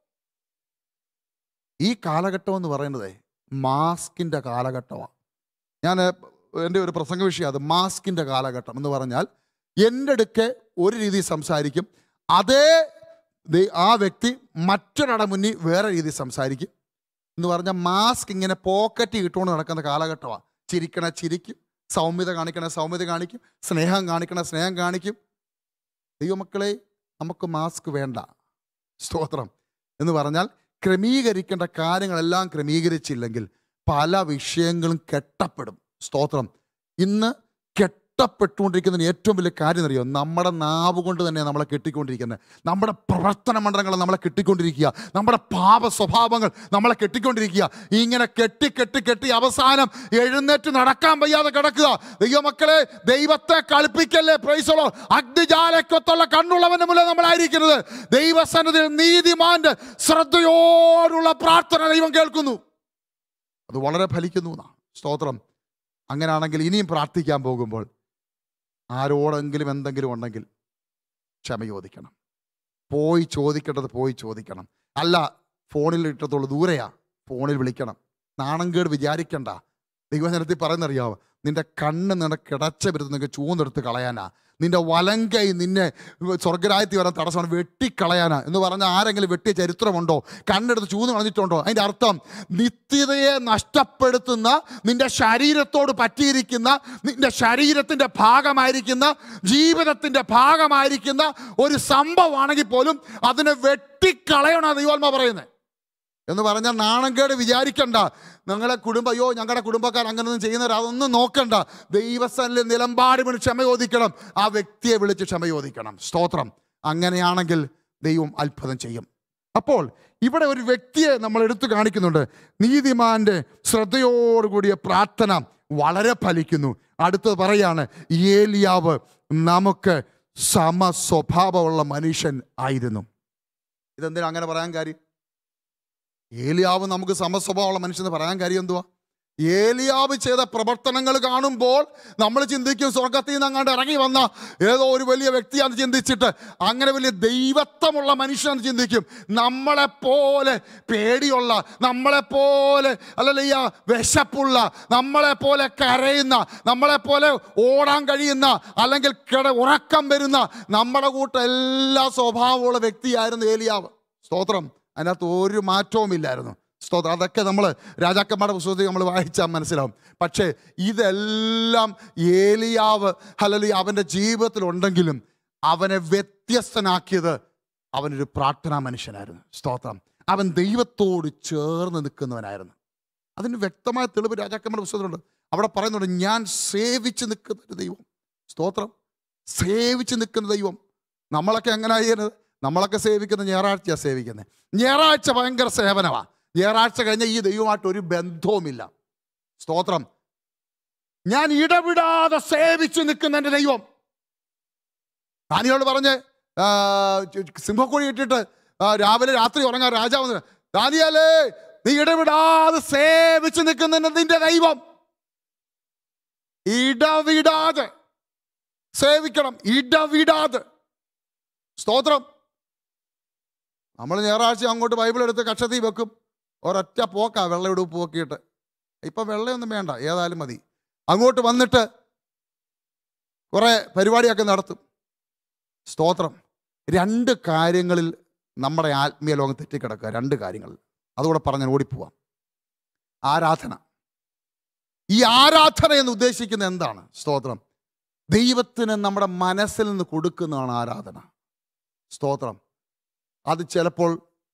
ഈ കാലഘട്ടം എന്ന് പറയുന്നത് മാസ്കിൻ്റെ കാലഘട്ടമാണ് ഞാൻ എൻ്റെ ഒരു പ്രസംഗ വിഷയം അത് മാസ്കിൻ്റെ കാലഘട്ടം എന്ന് പറഞ്ഞാൽ എൻ്റെ അടുക്കെ ഒരു രീതി സംസാരിക്കും അതേ ദേ- ആ വ്യക്തി മറ്റൊരാളുടെ മുന്നിൽ വേറെ രീതി സംസാരിക്കും എന്ന് പറഞ്ഞാൽ മാസ്ക് ഇങ്ങനെ പോക്കറ്റ് ഇട്ടുകൊണ്ട് നടക്കുന്ന കാലഘട്ടമാണ് ചിരിക്കണ ചിരിക്കും സൗമ്യത കാണിക്കണ സൗമ്യത കാണിക്കും സ്നേഹം കാണിക്കണ സ്നേഹം കാണിക്കും ദൈവമക്കളെ നമുക്ക് മാസ്ക് വേണ്ട സ്തോത്രം എന്ന് പറഞ്ഞാൽ ക്രമീകരിക്കേണ്ട കാര്യങ്ങളെല്ലാം ക്രമീകരിച്ചില്ലെങ്കിൽ പല വിഷയങ്ങളും കെട്ടപ്പെടും സ്തോത്രം ഇന്ന് കെട്ടപ്പെട്ടുകൊണ്ടിരിക്കുന്നതിന് ഏറ്റവും വലിയ കാര്യം അറിയോ നമ്മുടെ നാവ് കൊണ്ട് തന്നെ നമ്മളെ കെട്ടിക്കൊണ്ടിരിക്കുന്നത് നമ്മുടെ പ്രവർത്തന മണ്ഡലങ്ങൾ നമ്മളെ കെട്ടിക്കൊണ്ടിരിക്കുക നമ്മുടെ പാപ സ്വഭാവങ്ങൾ നമ്മളെ കെട്ടിക്കൊണ്ടിരിക്കുക ഇങ്ങനെ കെട്ടി കെട്ടി കെട്ടി അവസാനം എഴുന്നേറ്റ് നടക്കാൻ വയ്യാതെ കിടക്കുക ദൈവമക്കളെ ദൈവത്തെ കളിപ്പിക്കല്ലേ പ്രൈസളോ അഗ്നിജാലക്കൊത്തുള്ള കണ്ണുള്ളവന്റെ മുന്നിൽ നമ്മളായിരിക്കുന്നത് ദൈവസന്നിധിയിൽ നീതിമാന്റെ ശ്രദ്ധയോടുള്ള പ്രാർത്ഥന ദൈവം കേൾക്കുന്നു അത് വളരെ ഫലിക്കുന്നു എന്നാണ് സ്തോത്രം അങ്ങനെയാണെങ്കിൽ ഇനിയും പ്രാർത്ഥിക്കാൻ പോകുമ്പോൾ ആരോടെങ്കിലും എന്തെങ്കിലും ഉണ്ടെങ്കിൽ ക്ഷമ ചോദിക്കണം പോയി ചോദിക്കേണ്ടത് പോയി ചോദിക്കണം അല്ല ഫോണിൽ ഇട്ടത്തുള്ളൂ ദൂരെയാ ഫോണിൽ വിളിക്കണം നാണംകേട് വിചാരിക്കണ്ട ദൈവജനത്തിൽ പറയുന്നറിയാമോ നിന്റെ കണ്ണ് നിനക്ക് കിടച്ച വരുത്ത് നിനക്ക് ചൂന്നെടുത്ത് കളയാനാ നിന്റെ വലങ്കൈ നിന്നെ സ്വർഗരായത്തിൽ വരാൻ തടസ്സമാണ് വെട്ടിക്കളയാനാ എന്ന് പറഞ്ഞാൽ ആരെങ്കിലും വെട്ടിയ ചരിത്രമുണ്ടോ കണ്ണെടുത്ത് ചൂന്ന് കളഞ്ഞിട്ടുണ്ടോ അതിൻ്റെ അർത്ഥം നിത്യതയെ നഷ്ടപ്പെടുത്തുന്ന നിന്റെ ശരീരത്തോട് പറ്റിയിരിക്കുന്ന നിന്റെ ശരീരത്തിൻ്റെ ഭാഗമായിരിക്കുന്ന ജീവിതത്തിൻ്റെ ഭാഗമായിരിക്കുന്ന ഒരു സംഭവമാണെങ്കിൽ പോലും അതിനെ വെട്ടിക്കളയണം ദൈവാത്മ പറയുന്നത് എന്ന് പറഞ്ഞാൽ നാണംകേട് വിചാരിക്കണ്ട ഞങ്ങളെ കുടുംബം അയ്യോ ഞങ്ങളുടെ കുടുംബക്കാർ അങ്ങനെയൊന്നും ചെയ്യുന്നവർ അതൊന്നും നോക്കണ്ട ദൈവസ്ഥനിൽ നിലമ്പാടി വീണ് ക്ഷമ ചോദിക്കണം ആ വ്യക്തിയെ വിളിച്ച് ക്ഷമ ചോദിക്കണം സ്തോത്രം അങ്ങനെയാണെങ്കിൽ ദൈവം അത്ഭുതം ചെയ്യും അപ്പോൾ ഇവിടെ ഒരു വ്യക്തിയെ നമ്മൾ എടുത്തു കാണിക്കുന്നുണ്ട് നീതിമാന്റെ ശ്രദ്ധയോടുകൂടിയ പ്രാർത്ഥന വളരെ ഫലിക്കുന്നു അടുത്തത് പറയാണ് ഏലിയാവ് നമുക്ക് സമ സ്വഭാവമുള്ള മനുഷ്യൻ ആയിരുന്നു ഇതെന്തിനാ അങ്ങനെ പറയാൻ കാര്യം ഏലിയാവ് നമുക്ക് സമസ്വഭാവമുള്ള മനുഷ്യന് പറയാൻ കാര്യം എന്തുവാ ഏലിയാവ് ചെയ്ത പ്രവർത്തനങ്ങൾ കാണുമ്പോൾ നമ്മൾ ചിന്തിക്കും സ്വർഗത്തിൽ നിന്ന് അങ്ങാണ്ട് ഇറങ്ങി വന്ന ഏതോ ഒരു വലിയ വ്യക്തിയാണെന്ന് ചിന്തിച്ചിട്ട് അങ്ങനെ വലിയ ദൈവത്വമുള്ള മനുഷ്യനെന്ന് ചിന്തിക്കും നമ്മളെപ്പോലെ പേടിയുള്ള നമ്മളെപ്പോലെ അല്ലല്ല വിശപ്പുള്ള നമ്മളെപ്പോലെ കരയുന്ന നമ്മളെപ്പോലെ ഓടാൻ കഴിയുന്ന അല്ലെങ്കിൽ കിട ഉറക്കം വരുന്ന നമ്മുടെ കൂട്ട എല്ലാ സ്വഭാവമുള്ള വ്യക്തിയായിരുന്നു ഏലിയാവ് സ്തോത്രം അതിനകത്ത് ഒരു മാറ്റവും ഇല്ലായിരുന്നു സ്തോത്രം അതൊക്കെ നമ്മൾ രാജാക്കന്മാരുടെ പുസ്തകത്തിൽ നമ്മൾ വായിച്ചാൽ മനസ്സിലാവും പക്ഷേ ഇതെല്ലാം ഏലിയാവ് അല്ലെങ്കിൽ അവൻ്റെ ജീവിതത്തിലുണ്ടെങ്കിലും അവനെ വ്യത്യസ്തനാക്കിയത് അവനൊരു പ്രാർത്ഥനാ മനുഷ്യനായിരുന്നു സ്തോത്രം അവൻ ദൈവത്തോട് ചേർന്ന് നിൽക്കുന്നവനായിരുന്നു അതിന് വ്യക്തമായ തെളിവ് രാജാക്കന്മാരുടെ പുസ്തകത്തിലുണ്ട് അവിടെ പറയുന്നുണ്ട് ഞാൻ സേവിച്ച് നിൽക്കുന്ന ഒരു ദൈവം സ്തോത്രം സേവിച്ച് നിൽക്കുന്ന ദൈവം നമ്മളൊക്കെ എങ്ങനെ ചെയ്യുന്നത് നമ്മളൊക്കെ സേവിക്കുന്നത് ഞായറാഴ്ചയാണ് സേവിക്കുന്നത് ഞായറാഴ്ച ഭയങ്കര സേവനമാണ് ഞായറാഴ്ച കഴിഞ്ഞ ഈ ദൈവമായിട്ട് ഒരു ബന്ധവുമില്ല സ്തോത്രം ഞാൻ ഇടവിടാതെ സേവിച്ചു നിൽക്കുന്ന എൻ്റെ ദൈവം ദാനിയോട് പറഞ്ഞ് ആ, ചു- സിംഹക്കുഴി ഇട്ടിട്ട് ആ, രാവിലെ രാത്രി ഉറങ്ങാൻ രാജാവ് വന്ന്, ദാനിയേലേ നീ ഇടവിടാതെ സേവിച്ചു നിൽക്കുന്ന നിന്റെ ദൈവം ഇടവിടാതെ സേവിക്കണം ഇടവിടാതെ സ്തോത്രം നമ്മൾ ഞായറാഴ്ച അങ്ങോട്ട് ബൈബിൾ എടുത്ത് കക്ഷത്തിൽ വെക്കും ഒരൊറ്റ പോക്കാ വെള്ളം എടുപ്പ് പോക്കിയിട്ട് ഇപ്പൊ വെള്ളയൊന്നും വേണ്ട ഏതായാലും മതി അങ്ങോട്ട് വന്നിട്ട് കുറെ പരിപാടിയൊക്കെ നടത്തും സ്തോത്രം രണ്ട് കാര്യങ്ങളിൽ നമ്മുടെ ആത്മീയ ലോകം തെറ്റിക്കിടക്കുക രണ്ട് കാര്യങ്ങളിൽ അതുകൂടെ പറഞ്ഞാൽ ഓടിപ്പോവാം ആരാധന ഈ ആരാധന എന്ന് ഉദ്ദേശിക്കുന്നത് എന്താണ് സ്തോത്രം ദൈവത്തിന് നമ്മുടെ മനസ്സിൽ നിന്ന് കൊടുക്കുന്നതാണ് ആരാധന സ്തോത്രം അത് ചിലപ്പോൾ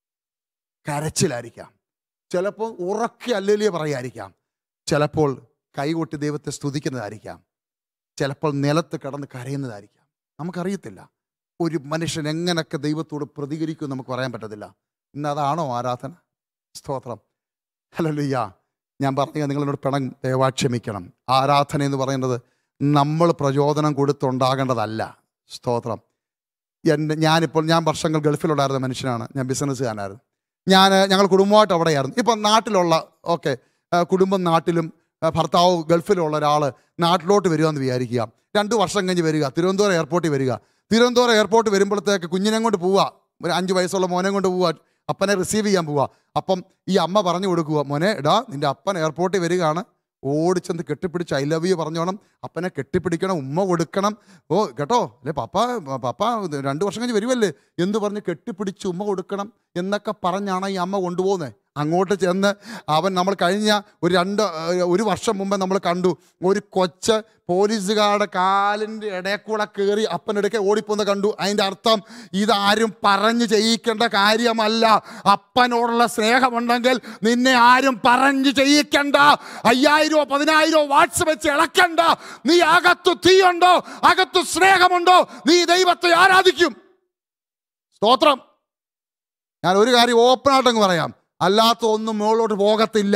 കരച്ചിലായിരിക്കാം ചിലപ്പോൾ ഉറക്കെ അല്ലെലിയ പറയായിരിക്കാം ചിലപ്പോൾ കൈകൊട്ടി ദൈവത്തെ സ്തുതിക്കുന്നതായിരിക്കാം ചിലപ്പോൾ നിലത്ത് കിടന്ന് കരയുന്നതായിരിക്കാം നമുക്കറിയത്തില്ല ഒരു മനുഷ്യൻ എങ്ങനെയൊക്കെ ദൈവത്തോട് പ്രതികരിക്കും നമുക്ക് പറയാൻ പറ്റത്തില്ല ഇന്ന് അതാണോ ആരാധന സ്തോത്രം ഹല്ലേലൂയ ഞാൻ പറഞ്ഞ നിങ്ങളോട് പിണം ദയവാ ക്ഷമിക്കണം ആരാധന എന്ന് പറയുന്നത് നമ്മൾ പ്രചോദനം കൊടുത്തുണ്ടാകേണ്ടതല്ല സ്തോത്രം എൻ്റെ ഞാനിപ്പോൾ ഞാൻ വർഷങ്ങൾ ഗൾഫിലുണ്ടായിരുന്ന മനുഷ്യനാണ് ഞാൻ ബിസിനസ്സുകാരനായിരുന്നു ഞാൻ ഞങ്ങൾ കുടുംബമായിട്ട് അവിടെയായിരുന്നു ഇപ്പം നാട്ടിലുള്ള ഓക്കെ കുടുംബം നാട്ടിലും ആ, ഭർത്താവ് ഗൾഫിലുള്ള ഒരാൾ നാട്ടിലോട്ട് വരിക എന്ന് വിചാരിക്കുക രണ്ട് വർഷം കഴിഞ്ഞ് വരിക തിരുവനന്തപുരം എയർപോർട്ടിൽ വരിക തിരുവനന്തപുരം എയർപോർട്ട് വരുമ്പോഴത്തേക്ക് കുഞ്ഞിനെ കൊണ്ട് പോവുക ഒരു അഞ്ച് വയസ്സുള്ള മോനെ കൊണ്ട് പോവുക അപ്പനെ റിസീവ് ചെയ്യാൻ പോവുക അപ്പം ഈ അമ്മ പറഞ്ഞു കൊടുക്കുക മോനെ എടാ നിന്റെ അപ്പൻ എയർപോർട്ടിൽ വരികയാണ് ഓടിച്ചെന്ന് കെട്ടിപ്പിടിച്ച് ഐ ലവ് യു പറഞ്ഞോണം അപ്പനെ കെട്ടിപ്പിടിക്കണം ഉമ്മ കൊടുക്കണം ഓ കേട്ടോ അല്ലെ പപ്പ പപ്പ ഇത് രണ്ട് വർഷം കഴിഞ്ഞ് വരുമല്ലേ എന്ന് പറഞ്ഞ് കെട്ടിപ്പിടിച്ച് ഉമ്മ കൊടുക്കണം എന്നൊക്കെ പറഞ്ഞാണ് ഈ അമ്മ കൊണ്ടുപോകുന്നത് അങ്ങോട്ട് ചെന്ന് അവൻ നമ്മൾ കഴിഞ്ഞ ഒരു രണ്ട് ഏഹ്, ഒരു വർഷം മുമ്പ് നമ്മൾ കണ്ടു ഒരു കൊച്ച് പോലീസുകാരുടെ കാലിൻ്റെ ഇടയിൽ കൂടെ കയറി അപ്പനെടുക്കെ ഓടിപ്പോന്ന് കണ്ടു അതിൻ്റെ അർത്ഥം ഇതാരും പറഞ്ഞു ചെയ്യിക്കേണ്ട കാര്യമല്ല അപ്പനോടുള്ള സ്നേഹമുണ്ടെങ്കിൽ നിന്നെ ആരും പറഞ്ഞു ചെയ്യിക്കണ്ട അയ്യായിരോ പതിനായിരോ വാട്സ് വെച്ച് ഇളക്കണ്ട നീ അകത്തു തീയുണ്ടോ അകത്തു സ്നേഹമുണ്ടോ നീ ദൈവത്തെ ആരാധിക്കും സ്തോത്രം ഞാൻ ഒരു കാര്യം ഓപ്പണായിട്ടങ്ങ് പറയാം അല്ലാത്ത ഒന്നും മുകളിലോട്ട് പോകത്തില്ല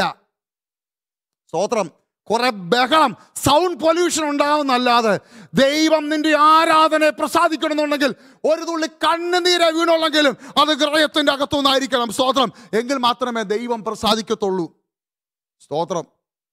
സ്തോത്രം കുറെ ബഹളം സൗണ്ട് പൊല്യൂഷൻ ഉണ്ടാവുന്നല്ലാതെ ദൈവം നിന്റെ ആരാധനയെ പ്രസാദിക്കണമെന്നുണ്ടെങ്കിൽ ഒരു തുള്ളി കണ്ണുനീരെ വീണുള്ളെങ്കിലും അത് ഹൃദയത്തിന്റെ അകത്തുനിന്നായിരിക്കണം സ്തോത്രം എങ്കിൽ മാത്രമേ ദൈവം പ്രസാദിക്കത്തുള്ളൂ സ്തോത്രം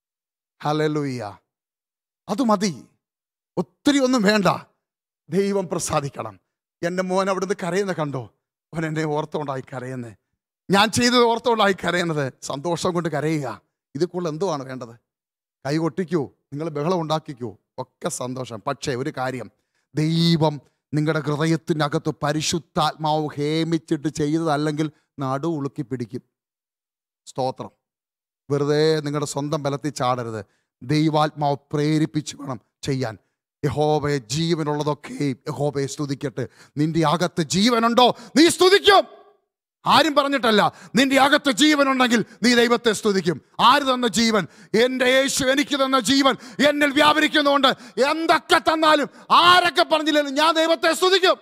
ഹലലുയ്യ അത് മതി ഒത്തിരി ഒന്നും വേണ്ട ദൈവം പ്രസാദിക്കണം എൻ്റെ മോൻ അവിടുന്ന് കരയുന്ന കണ്ടോ അവൻ എന്നെ ഓർത്തോണ്ടായി കരയുന്നത് ഞാൻ ചെയ്തത് ഓർത്തോണ്ടായി കരയുന്നത് സന്തോഷം കൊണ്ട് കരയുക ഇത് കൂടുതൽ എന്തുവാണ് വേണ്ടത് കൈ കൊട്ടിക്കോ നിങ്ങൾ ബഹളം ഉണ്ടാക്കിക്കോ ഒക്കെ സന്തോഷം പക്ഷേ ഒരു കാര്യം ദൈവം നിങ്ങളുടെ ഹൃദയത്തിനകത്ത് പരിശുദ്ധാത്മാവ് ഹേമിച്ചിട്ട് ചെയ്തതല്ലെങ്കിൽ നടു ഉളുക്കി പിടിക്കും സ്തോത്രം വെറുതെ നിങ്ങളുടെ സ്വന്തം ബലത്തിൽ ചാടരുത് ദൈവാത്മാവ് പ്രേരിപ്പിച്ച് വേണം ചെയ്യാൻ യഹോബയെ ജീവനുള്ളതൊക്കെ യഹോബയെ സ്തുതിക്കട്ടെ നിന്റെ അകത്ത് ജീവനുണ്ടോ നീ സ്തുതിക്കും ആരും പറഞ്ഞിട്ടല്ല നിന്റെ അകത്ത് ജീവനുണ്ടെങ്കിൽ നീ ദൈവത്തെ സ്തുതിക്കും ആര് തന്ന ജീവൻ എൻ്റെ യേശു എനിക്ക് തന്ന ജീവൻ എന്നിൽ വ്യാപരിക്കുന്നതുകൊണ്ട് എന്തൊക്കെ തന്നാലും ആരൊക്കെ പറഞ്ഞില്ലെങ്കിലും ഞാൻ ദൈവത്തെ സ്തുതിക്കും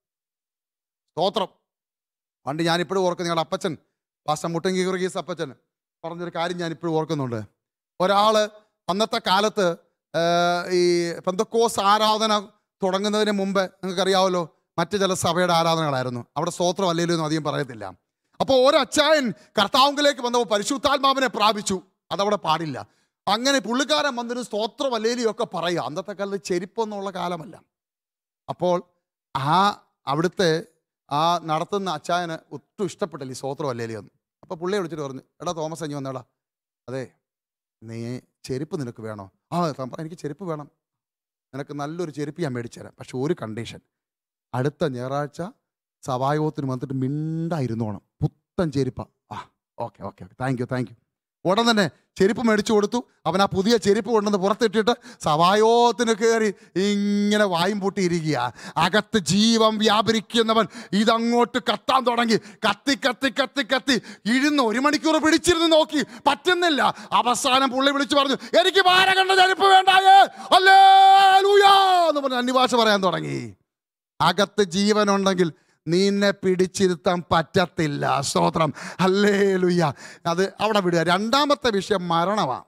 സ്തോത്രം പണ്ട് ഞാനിപ്പോഴും ഓർക്കുന്നു ഞങ്ങളുടെ അപ്പച്ചൻ പാസ്റ്റർ മുട്ടങ്കി കുറുകീസ് അപ്പച്ചൻ പറഞ്ഞൊരു കാര്യം ഞാൻ ഇപ്പോഴും ഓർക്കുന്നുണ്ട് ഒരാള് അന്നത്തെ കാലത്ത് ആ, ഈ പെന്തക്കോസ് ആരാധന തുടങ്ങുന്നതിന് മുമ്പ് നിങ്ങൾക്കറിയാമല്ലോ മറ്റു ചില സഭയുടെ ആരാധനകളായിരുന്നു അവിടെ സ്തോത്രം അല്ലെങ്കിലും ഒന്നും അധികം പറയത്തില്ല അപ്പോൾ ഒരച്ചായൻ കർത്താവിലേക്ക് വന്നപ്പോൾ പരിശുദ്ധാത്മാവിനെ പ്രാപിച്ചു അതവിടെ പാടില്ല അങ്ങനെ പുള്ളിക്കാരൻ വന്നൊരു സ്തോത്രം അല്ലേലും ഒക്കെ പറയുക അന്നത്തെ കാലത്ത് ചെരുപ്പൊന്നുള്ള കാലമല്ല അപ്പോൾ ആ അവിടുത്തെ ആ നടത്തുന്ന അച്ചായന് ഒട്ടും ഇഷ്ടപ്പെട്ടില്ല ഈ സ്തോത്രം അല്ലേലും ഒന്നും അപ്പോൾ പുള്ളിയെ വിളിച്ചിട്ട് പറഞ്ഞു എടാ തോമസ് അഞ്ഞു വന്നേടാ അതെ നീ ചെരുപ്പ് നിനക്ക് വേണോ ആ തമ്പ എനിക്ക് ചെരുപ്പ് വേണം നിനക്ക് നല്ലൊരു ചെരുപ്പ് ഞാൻ മേടിച്ചു തരാം പക്ഷെ ഒരു കണ്ടീഷൻ അടുത്ത ഞായറാഴ്ച സഭായോഗത്തിന് വന്നിട്ട് മിണ്ടായിരുന്നോണം പുത്തൻ ചെരുപ്പ ആ okay okay okay thank you thank you ഉടൻ തന്നെ ചെരുപ്പ് മേടിച്ചു കൊടുത്തു അവൻ ആ പുതിയ ചെരുപ്പ് കൊണ്ടുവന്ന് പുറത്തിട്ടിട്ട് സഭായോഗത്തിന് കയറി ഇങ്ങനെ വായും പൂട്ടിയിരിക്കുക അകത്ത് ജീവൻ വ്യാപരിക്കുന്നവൻ ഇതങ്ങോട്ട് കത്താൻ തുടങ്ങി കത്തി കത്തി കത്തി കത്തി ഇരുന്ന് ഒരു മണിക്കൂർ പിടിച്ചിരുന്ന് നോക്കി പറ്റുന്നില്ല അവസാനം പുള്ളി വിളിച്ചു പറഞ്ഞു എനിക്ക് ഭാര കണ്ട ചെരുപ്പ് വേണ്ടായേ അല്ലേ എന്ന് പറഞ്ഞ് അന്യഭാഷ പറയാൻ തുടങ്ങി അകത്ത് ജീവനുണ്ടെങ്കിൽ നിന്നെ പിടിച്ചിരുത്താൻ പറ്റത്തില്ല സ്തോത്രം അല്ലേ ലുയ്യ അത് അവിടെ വിടുക രണ്ടാമത്തെ വിഷയം മരണമാണ്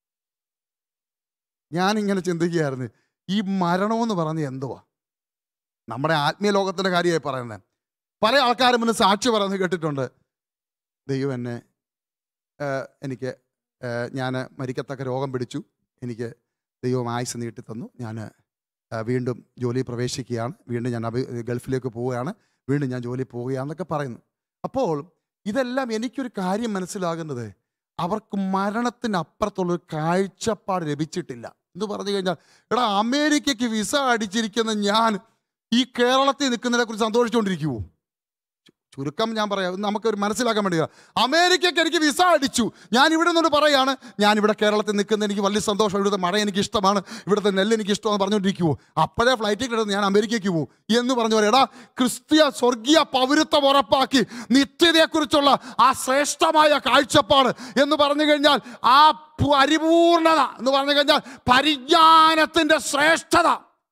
ഞാനിങ്ങനെ ചിന്തിക്കുകയായിരുന്നു ഈ മരണമെന്ന് പറഞ്ഞ് എന്തുവാ നമ്മുടെ ആത്മീയ ലോകത്തിൻ്റെ കാര്യമായി പറയുന്നത് പല ആൾക്കാരും മുന്നേ സാക്ഷി പറയുന്നത് കേട്ടിട്ടുണ്ട് ദൈവം എന്നെ ഏഹ്, എനിക്ക് ഞാൻ മരിക്കത്തക്ക രോഗം പിടിച്ചു എനിക്ക് ദൈവം ആയുസ് നീട്ടി തന്നു ഞാൻ വീണ്ടും ജോലി പ്രവേശിക്കുകയാണ് വീണ്ടും ഞാൻ അഭി ഗൾഫിലേക്ക് പോവുകയാണ് വീണ്ടും ഞാൻ ജോലി പോവുകയാണെന്നൊക്കെ പറയുന്നു അപ്പോൾ ഇതെല്ലാം എനിക്കൊരു കാര്യം മനസ്സിലാകുന്നത് അവർക്ക് മരണത്തിനപ്പുറത്തുള്ളൊരു കാഴ്ചപ്പാട് ലഭിച്ചിട്ടില്ല എന്ന് പറഞ്ഞു കഴിഞ്ഞാൽ എടാ അമേരിക്കയ്ക്ക് വിസ അടിച്ചിരിക്കുന്ന ഞാൻ ഈ കേരളത്തിൽ നിൽക്കുന്നതിനെ കുറിച്ച് സന്തോഷിച്ചുകൊണ്ടിരിക്കുവോ ചുരുക്കം ഞാൻ പറയാം ഇത് നമുക്കൊരു മനസ്സിലാക്കാൻ വേണ്ടി അമേരിക്കയ്ക്ക് എനിക്ക് വിസ അടിച്ചു ഞാൻ ഇവിടെ നിന്നോട് പറയാണ് ഞാൻ ഇവിടെ കേരളത്തിൽ നിൽക്കുന്ന എനിക്ക് വലിയ സന്തോഷം ഇവിടുത്തെ മഴ എനിക്ക് ഇഷ്ടമാണ് ഇവിടുത്തെ നെല്ല് എനിക്ക് ഇഷ്ടമാണെന്ന് പറഞ്ഞുകൊണ്ടിരിക്കുവോ അപ്പോഴേ ഫ്ലൈറ്റിൽ കിടന്ന് ഞാൻ അമേരിക്കയ്ക്ക് പോകും എന്ന് പറഞ്ഞു പോലെ എടാ ക്രിസ്തീയ സ്വർഗീയ പൗരത്വം ഉറപ്പാക്കി നിത്യതയെക്കുറിച്ചുള്ള ആ ശ്രേഷ്ഠമായ കാഴ്ചപ്പാട് എന്ന് പറഞ്ഞു കഴിഞ്ഞാൽ ആ പരിപൂർണത എന്ന് പറഞ്ഞു കഴിഞ്ഞാൽ പരിജ്ഞാനത്തിന്റെ ശ്രേഷ്ഠത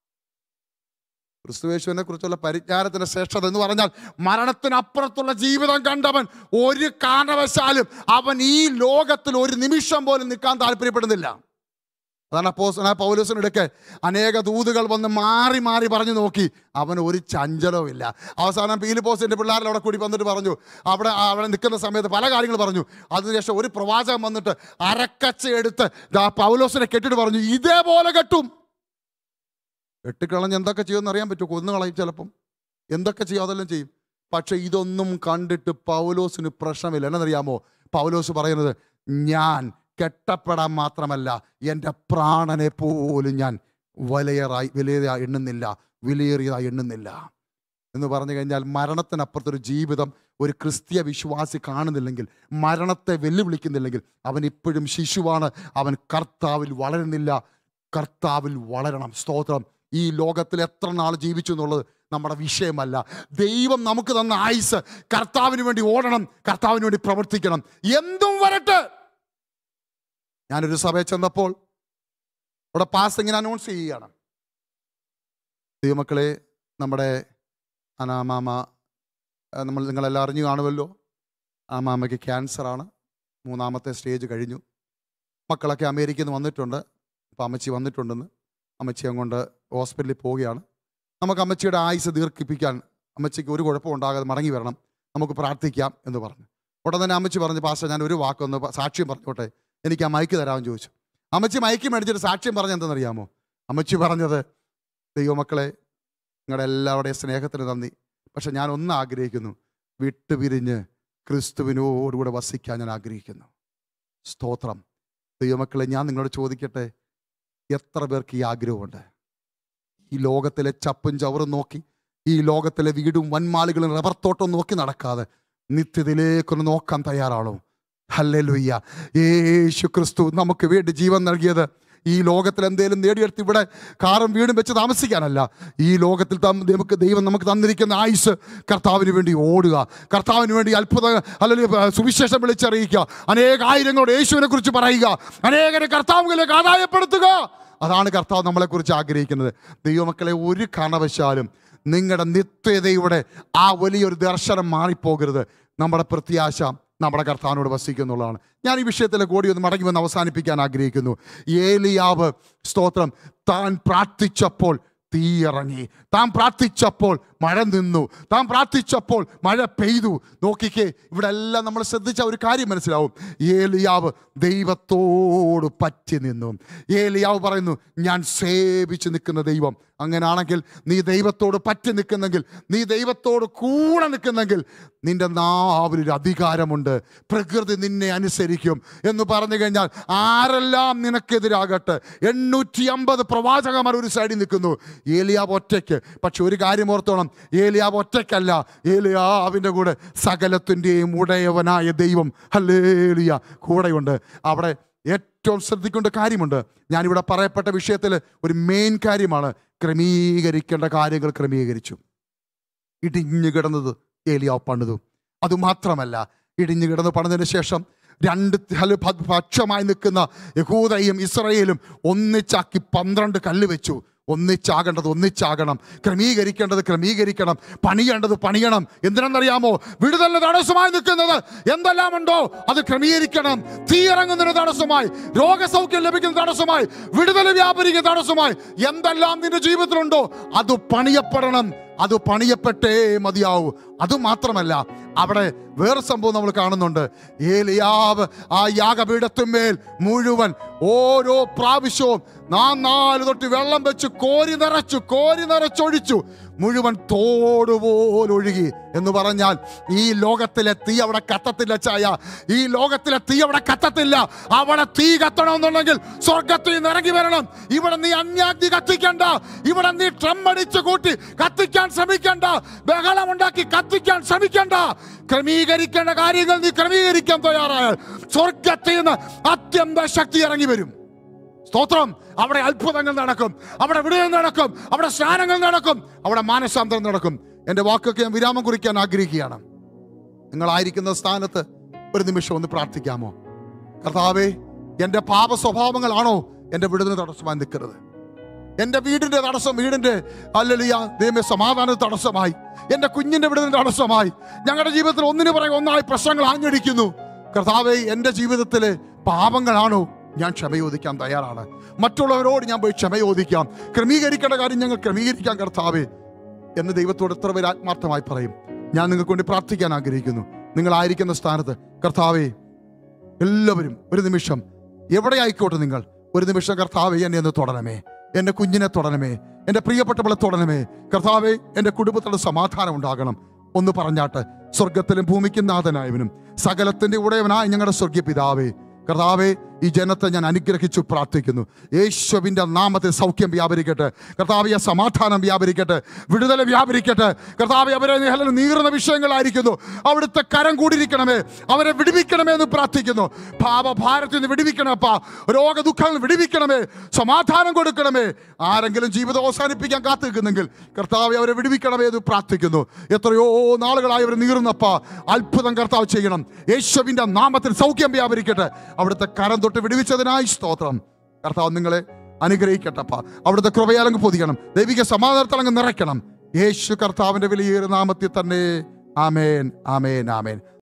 ക്രിസ്തുവേശുവിനെ കുറിച്ചുള്ള പരിജ്ഞാനത്തിന്റെ ശ്രേഷ്ഠത എന്ന് പറഞ്ഞാൽ മരണത്തിനപ്പുറത്തുള്ള ജീവിതം കണ്ടവൻ ഒരു കാരണവശാലും അവൻ ഈ ലോകത്തിൽ ഒരു നിമിഷം പോലും നിൽക്കാൻ താല്പര്യപ്പെടുന്നില്ല അതാണ് അപ്പോസ് പൗലോസിനിടയ്ക്ക് അനേക ദൂതുകൾ വന്ന് മാറി മാറി പറഞ്ഞു നോക്കി അവന് ഒരു ചഞ്ചലവും ഇല്ല അവസാനം പീലിപ്പോസിന്റെ പിള്ളേരിൽ അവിടെ കൂടി വന്നിട്ട് പറഞ്ഞു അവിടെ അവിടെ നിൽക്കുന്ന സമയത്ത് പല കാര്യങ്ങൾ പറഞ്ഞു അതിനുശേഷം ഒരു പ്രവാചകൻ വന്നിട്ട് അരക്കച്ച എടുത്ത് ദാ പൗലോസിനെ കെട്ടിട്ട് പറഞ്ഞു ഇതേപോലെ കെട്ടും വെട്ടിക്കളഞ്ഞ് എന്തൊക്കെ ചെയ്യുമെന്ന് അറിയാൻ പറ്റുമോ കൊന്നു കളയും ചിലപ്പം എന്തൊക്കെ ചെയ്യും അതെല്ലാം ചെയ്യും പക്ഷെ ഇതൊന്നും കണ്ടിട്ട് പൗലോസിന് പ്രശ്നമില്ല എന്നറിയാമോ പൗലോസ് പറയുന്നത് ഞാൻ കെട്ടപ്പെടാൻ മാത്രമല്ല എൻ്റെ പ്രാണനെ പോലും ഞാൻ വിലയേറായി വിലയേറിയ എണ്ണുന്നില്ല വിലയേറിയതായി എണ്ണുന്നില്ല എന്ന് പറഞ്ഞു കഴിഞ്ഞാൽ മരണത്തിനപ്പുറത്തൊരു ജീവിതം ഒരു ക്രിസ്തീയ വിശ്വാസി കാണുന്നില്ലെങ്കിൽ മരണത്തെ വെല്ലുവിളിക്കുന്നില്ലെങ്കിൽ അവൻ ഇപ്പോഴും ശിശുവാണ് അവൻ കർത്താവിൽ വളരുന്നില്ല കർത്താവിൽ വളരണം സ്തോത്രം ഈ ലോകത്തിൽ എത്ര നാൾ ജീവിച്ചു എന്നുള്ളത് നമ്മുടെ വിഷയമല്ല ദൈവം നമുക്ക് തന്ന ആയുസ് കർത്താവിന് വേണ്ടി ഓടണം കർത്താവിന് വേണ്ടി പ്രവർത്തിക്കണം എന്തും വരട്ടെ ഞാനൊരു സഭയിൽ ചെന്നപ്പോൾ അവിടെ പാസ് ഇങ്ങനെ അനൗൺസ് ചെയ്യുകയാണ് ദൈവമക്കളെ നമ്മുടെ അനാമാമ ആ, നമ്മൾ നിങ്ങളെല്ലാം അറിഞ്ഞു കാണുമല്ലോ ആ മാമയ്ക്ക് ക്യാൻസറാണ് മൂന്നാമത്തെ സ്റ്റേജ് കഴിഞ്ഞു മക്കളൊക്കെ അമേരിക്കയിൽ നിന്ന് വന്നിട്ടുണ്ട് അപ്പോൾ അമ്മച്ചി വന്നിട്ടുണ്ടെന്ന് അമ്മച്ചി അങ്ങോട്ട് ഹോസ്പിറ്റലിൽ പോവുകയാണ് നമുക്ക് അമ്മച്ചിയുടെ ആയുസ് ദീർഘിപ്പിക്കാൻ അമ്മച്ചിക്ക് ഒരു കുഴപ്പം ഉണ്ടാകാതെ മടങ്ങി വരണം നമുക്ക് പ്രാർത്ഥിക്കാം എന്ന് പറഞ്ഞു ഉടൻ തന്നെ അമ്മച്ചി പറഞ്ഞു പാസ്റ്റർ ഞാൻ ഒരു വാക്കൊന്ന് പ- സാക്ഷ്യം പറഞ്ഞോട്ടെ എനിക്ക് ആ മൈക്ക് തരാമെന്ന് ചോദിച്ചു അമ്മച്ചി മൈക്ക് മേടിച്ചിട്ട് സാക്ഷ്യം പറഞ്ഞ എന്തെന്നറിയാമോ അമ്മച്ചി പറഞ്ഞത് ദൈവമക്കളെ നിങ്ങളുടെ എല്ലാവരുടെയും സ്നേഹത്തിന് നന്ദി പക്ഷെ ഞാൻ ഒന്ന് ആഗ്രഹിക്കുന്നു വിട്ടുപിരിഞ്ഞ് ക്രിസ്തുവിനോടുകൂടെ വസിക്കാൻ ഞാൻ ആഗ്രഹിക്കുന്നു സ്തോത്രം ദൈവമക്കളെ ഞാൻ നിങ്ങളോട് ചോദിക്കട്ടെ എത്ര പേർക്ക് ഈ ആഗ്രഹമുണ്ട് ഈ ലോകത്തിലെ ചപ്പും ചവറും നോക്കി ഈ ലോകത്തിലെ വീടും വൻമാലുകളും റബ്ബർ തോട്ടം നോക്കി നടക്കാതെ നിത്യതയിലേക്കൊന്ന് നോക്കാൻ തയ്യാറാണോ ഹല്ലേലൂയ്യ യേശു ക്രിസ്തു നമുക്ക് വേണ്ടി ജീവൻ നൽകിയത് ഈ ലോകത്തിൽ എന്തെങ്കിലും നേടിയെടുത്ത് ഇവിടെ കാറും വീടും വെച്ച് താമസിക്കാനല്ല ഈ ലോകത്തിൽ തം- നമുക്ക് ദൈവം നമുക്ക് തന്നിരിക്കുന്ന ആയുസ് കർത്താവിന് വേണ്ടി ഓടുക കർത്താവിന് വേണ്ടി അത്ഭുത അല്ലെങ്കിൽ സുവിശേഷം വിളിച്ചറിയിക്കുക അനേക ആയിരങ്ങളോട് യേശുവിനെ കുറിച്ച് പറയുക അനേകരെ കർത്താവുകളിലേക്ക് ആദായപ്പെടുത്തുക അതാണ് കർത്താവ് നമ്മളെക്കുറിച്ച് ആഗ്രഹിക്കുന്നത് ദൈവമക്കളെ ഒരു കാരണവശാലും നിങ്ങളുടെ നിത്യതയുടെ ആ വലിയൊരു ദർശനം മാറിപ്പോകരുത് നമ്മുടെ പ്രത്യാശ നമ്മുടെ കർത്താവിനോട് വസിക്കുന്നുള്ളതാണ് ഞാൻ ഈ വിഷയത്തിലെ കൂടി ഒന്ന് മടങ്ങി വന്ന് അവസാനിപ്പിക്കാൻ ആഗ്രഹിക്കുന്നു ഏലിയാവ് സ്തോത്രം താൻ പ്രാർത്ഥിച്ചപ്പോൾ തീ ഇറങ്ങി താൻ പ്രാർത്ഥിച്ചപ്പോൾ മഴ നിന്നു താൻ പ്രാർത്ഥിച്ചപ്പോൾ മഴ പെയ്തു നോക്കിക്കേ ഇവിടെ എല്ലാം നമ്മൾ ശ്രദ്ധിച്ച ഒരു കാര്യം മനസ്സിലാവും ഏലിയാവ് ദൈവത്തോട് പറ്റി നിന്നു ഏലിയാവ് പറയുന്നു ഞാൻ സേവിച്ച് നിൽക്കുന്ന ദൈവം അങ്ങനാണെങ്കിൽ നീ ദൈവത്തോട് പറ്റി നിൽക്കുന്നെങ്കിൽ നീ ദൈവത്തോട് കൂടെ നിൽക്കുന്നെങ്കിൽ നിന്റെ നാവിലൊരു അധികാരമുണ്ട് പ്രകൃതി നിന്നെ അനുസരിക്കും എന്ന് പറഞ്ഞു കഴിഞ്ഞാൽ ആരെല്ലാം നിനക്കെതിരാകട്ടെ എണ്ണൂറ്റി അമ്പത് പ്രവാചകന്മാർ ഒരു സൈഡിൽ നിൽക്കുന്നു ഏലിയാവ് ഒറ്റയ്ക്ക് പക്ഷെ ഒരു കാര്യം ഓർത്തോണം ഏലിയാവ് ഒറ്റയ്ക്കല്ല ഏലിയാവിൻ്റെ കൂടെ സകലത്തിൻ്റെയും ഉടയവനായ ദൈവം ഹല്ലേലിയ കൂടെയുണ്ട് അവിടെ ഏറ്റവും ശ്രദ്ധിക്കേണ്ട കാര്യമുണ്ട് ഞാനിവിടെ പറയപ്പെട്ട വിഷയത്തിൽ ഒരു മെയിൻ കാര്യമാണ് ക്രമീകരിക്കേണ്ട കാര്യങ്ങൾ ക്രമീകരിച്ചു ഇടിഞ്ഞു കിടന്നത് ഏലിയാവ് പണിതു അതുമാത്രമല്ല ഇടിഞ്ഞു കിടന്ന് പണിതിന് ശേഷം രണ്ട് ഹല- പ- പക്ഷമായി നിൽക്കുന്ന യഹൂദയും ഇസ്രയേലും ഒന്നിച്ചാക്കി പന്ത്രണ്ട് കല്ല് വെച്ചു ഒന്നിച്ചാകേണ്ടത് ഒന്നിച്ചാകണം ക്രമീകരിക്കേണ്ടത് ക്രമീകരിക്കണം പണിയേണ്ടത് പണിയണം എന്തിനെന്നറിയാമോ വിടുതലിന് തടസ്സമായി നിൽക്കുന്നത് എന്തെല്ലാം ഉണ്ടോ അത് ക്രമീകരിക്കണം തീ ഇറങ്ങുന്നതിന് തടസ്സമായി രോഗസൗഖ്യം ലഭിക്കുന്ന തടസ്സമായി വിടുതൽ വ്യാപരിക്കുന്ന തടസ്സമായി എന്തെല്ലാം നിന്റെ ജീവിതത്തിലുണ്ടോ അത് പണിയപ്പെടണം അത് പണിയപ്പെട്ടേ മതിയാവൂ അത് മാത്രമല്ല അവിടെ വേറെ സംഭവം നമ്മൾ കാണുന്നുണ്ട് ഏലിയാവ് ആ യാഗപീഠത്തിന്മേൽ മുഴുവൻ ഓരോ പ്രാവശ്യവും നാം നാല് തൊട്ട് വെള്ളം വെച്ച് കോരി നിറച്ചു കോരി നിറച്ചൊഴിച്ചു മുഴുവൻ തോടുപോലൊഴുകി എന്ന് പറഞ്ഞാൽ ഈ ലോകത്തിലെ തീ അവിടെ കത്തത്തില്ല ചായ ഈ ലോകത്തിലെ തീ അവിടെ കത്തത്തില്ല അവിടെ തീ കത്തണമെന്നുണ്ടെങ്കിൽ സ്വർഗത്തിൽ നിന്ന് ഇറങ്ങി വരണം ഇവിടെ നീ അന്യാഗ്നി കത്തിക്കണ്ട ഇവിടെ നീ ട്രം അടിച്ചു കൂട്ടി കത്തിക്കാൻ ശ്രമിക്കണ്ട ബഹളമുണ്ടാക്കി കത്തിക്കാൻ ശ്രമിക്കണ്ട ക്രമീകരിക്കേണ്ട കാര്യങ്ങൾ നീ ക്രമീകരിക്കാൻ തയ്യാറായാൽ സ്വർഗത്തിൽ നിന്ന് അത്യന്ത ശക്തി ഇറങ്ങി വരും സ്തോത്രം അവിടെ അത്ഭുതങ്ങൾ നടക്കും അവിടെ വിടുതൽ നടക്കും അവിടെ സ്നാനങ്ങൾ നടക്കും അവിടെ മാനസാന്തരം നടക്കും എൻ്റെ വാക്കൊക്കെ ഞാൻ വിരാമം കുറിക്കാൻ ആഗ്രഹിക്കുകയാണ് നിങ്ങളായിരിക്കുന്ന സ്ഥാനത്ത് ഒരു നിമിഷം ഒന്ന് പ്രാർത്ഥിക്കാമോ കർത്താവേ എൻ്റെ പാപ സ്വഭാവങ്ങളാണോ എൻ്റെ വിടുതൽ തടസ്സമായി നിൽക്കുന്നത് എൻ്റെ വീടിൻ്റെ തടസ്സം വീടിൻ്റെ അല്ലലിയ ദൈവമേ സമാധാന തടസ്സമായി എൻ്റെ കുഞ്ഞിൻ്റെ വിടുതൽ തടസ്സമായി ഞങ്ങളുടെ ജീവിതത്തിൽ ഒന്നിനു പുറകെ ഒന്നായി പ്രശ്നങ്ങൾ ആഞ്ഞടിക്കുന്നു കർത്താവേ എൻ്റെ ജീവിതത്തിലെ പാപങ്ങളാണോ ഞാൻ ക്ഷമ ചോദിക്കാൻ തയ്യാറാണ് മറ്റുള്ളവരോട് ഞാൻ പോയി ക്ഷമ ചോദിക്കാം ക്രമീകരിക്കേണ്ട കാര്യം ഞങ്ങൾ ക്രമീകരിക്കാം കർത്താവേ എന്ന് ദൈവത്തോട് എത്ര പേര് ആത്മാർത്ഥമായി പറയും ഞാൻ നിങ്ങൾക്ക് വേണ്ടി പ്രാർത്ഥിക്കാൻ ആഗ്രഹിക്കുന്നു നിങ്ങളായിരിക്കുന്ന സ്ഥാനത്ത് കർത്താവേ എല്ലാവരും ഒരു നിമിഷം എവിടെ ആയിക്കോട്ടെ നിങ്ങൾ ഒരു നിമിഷം കർത്താവെ എന്നെ ഒന്ന് തൊടണമേ എൻ്റെ കുഞ്ഞിനെ തൊടണമേ എൻ്റെ പ്രിയപ്പെട്ടവളെ തൊടണമേ കർത്താവെ എൻ്റെ കുടുംബത്തോട് സമാധാനം ഉണ്ടാകണം ഒന്ന് പറഞ്ഞാട്ട് സ്വർഗത്തിലും ഭൂമിക്കും നാഥനായവനും സകലത്തിന്റെ ഉടയവനായ ഞങ്ങളുടെ സ്വർഗീയ പിതാവേ കർത്താവെ ഈ ജനത്തെ ഞാൻ അനുഗ്രഹിച്ചു പ്രാർത്ഥിക്കുന്നു യേശുവിൻ്റെ നാമത്തിൽ സൗഖ്യം വ്യാപരിക്കട്ടെ കർത്താവിയ സമാധാനം വ്യാപരിക്കട്ടെ വിടുതൽ വ്യാപരിക്കട്ടെ കർത്താവെ അവരെ നിഹലം നീറുന്ന വിഷയങ്ങളായിരിക്കുന്നു അവിടുത്തെ കരം കൂടിയിരിക്കണമേ അവരെ വിടുവിക്കണമേ എന്ന് പ്രാർത്ഥിക്കുന്നു പാപഭാരത്തിൽ നിന്ന് വിടുവിക്കണപ്പാ രോഗദുഃഖങ്ങൾ വിടുവിക്കണമേ സമാധാനം കൊടുക്കണമേ ആരെങ്കിലും ജീവിതം അവസാനിപ്പിക്കാൻ കാത്തു നിൽക്കുന്നെങ്കിൽ കർത്താവെ അവരെ വിടുവിക്കണമേ എന്ന് പ്രാർത്ഥിക്കുന്നു എത്രയോ നാളുകളായി അവർ നീറുന്നപ്പാ അത്ഭുതം കർത്താവ് ചെയ്യണം യേശുവിൻ്റെ നാമത്തിൽ സൗഖ്യം വ്യാപരിക്കട്ടെ അവിടുത്തെ കരം തൊട്ട് വിടുവിച്ചതിനായി സ്തോത്രം കർത്താവ് നിങ്ങളെ അനുഗ്രഹിക്കട്ടപ്പ അവിടുത്തെ കൃപയാലങ്ങ് പൊതിയണം ദൈവിക സമാധാനത്തിലങ്ങ് നിറയ്ക്കണം യേശു കർത്താവിന്റെ വിലയേറിയ നാമത്തിൽ തന്നെ ആമേൻ ആമേൻ ആമേൻ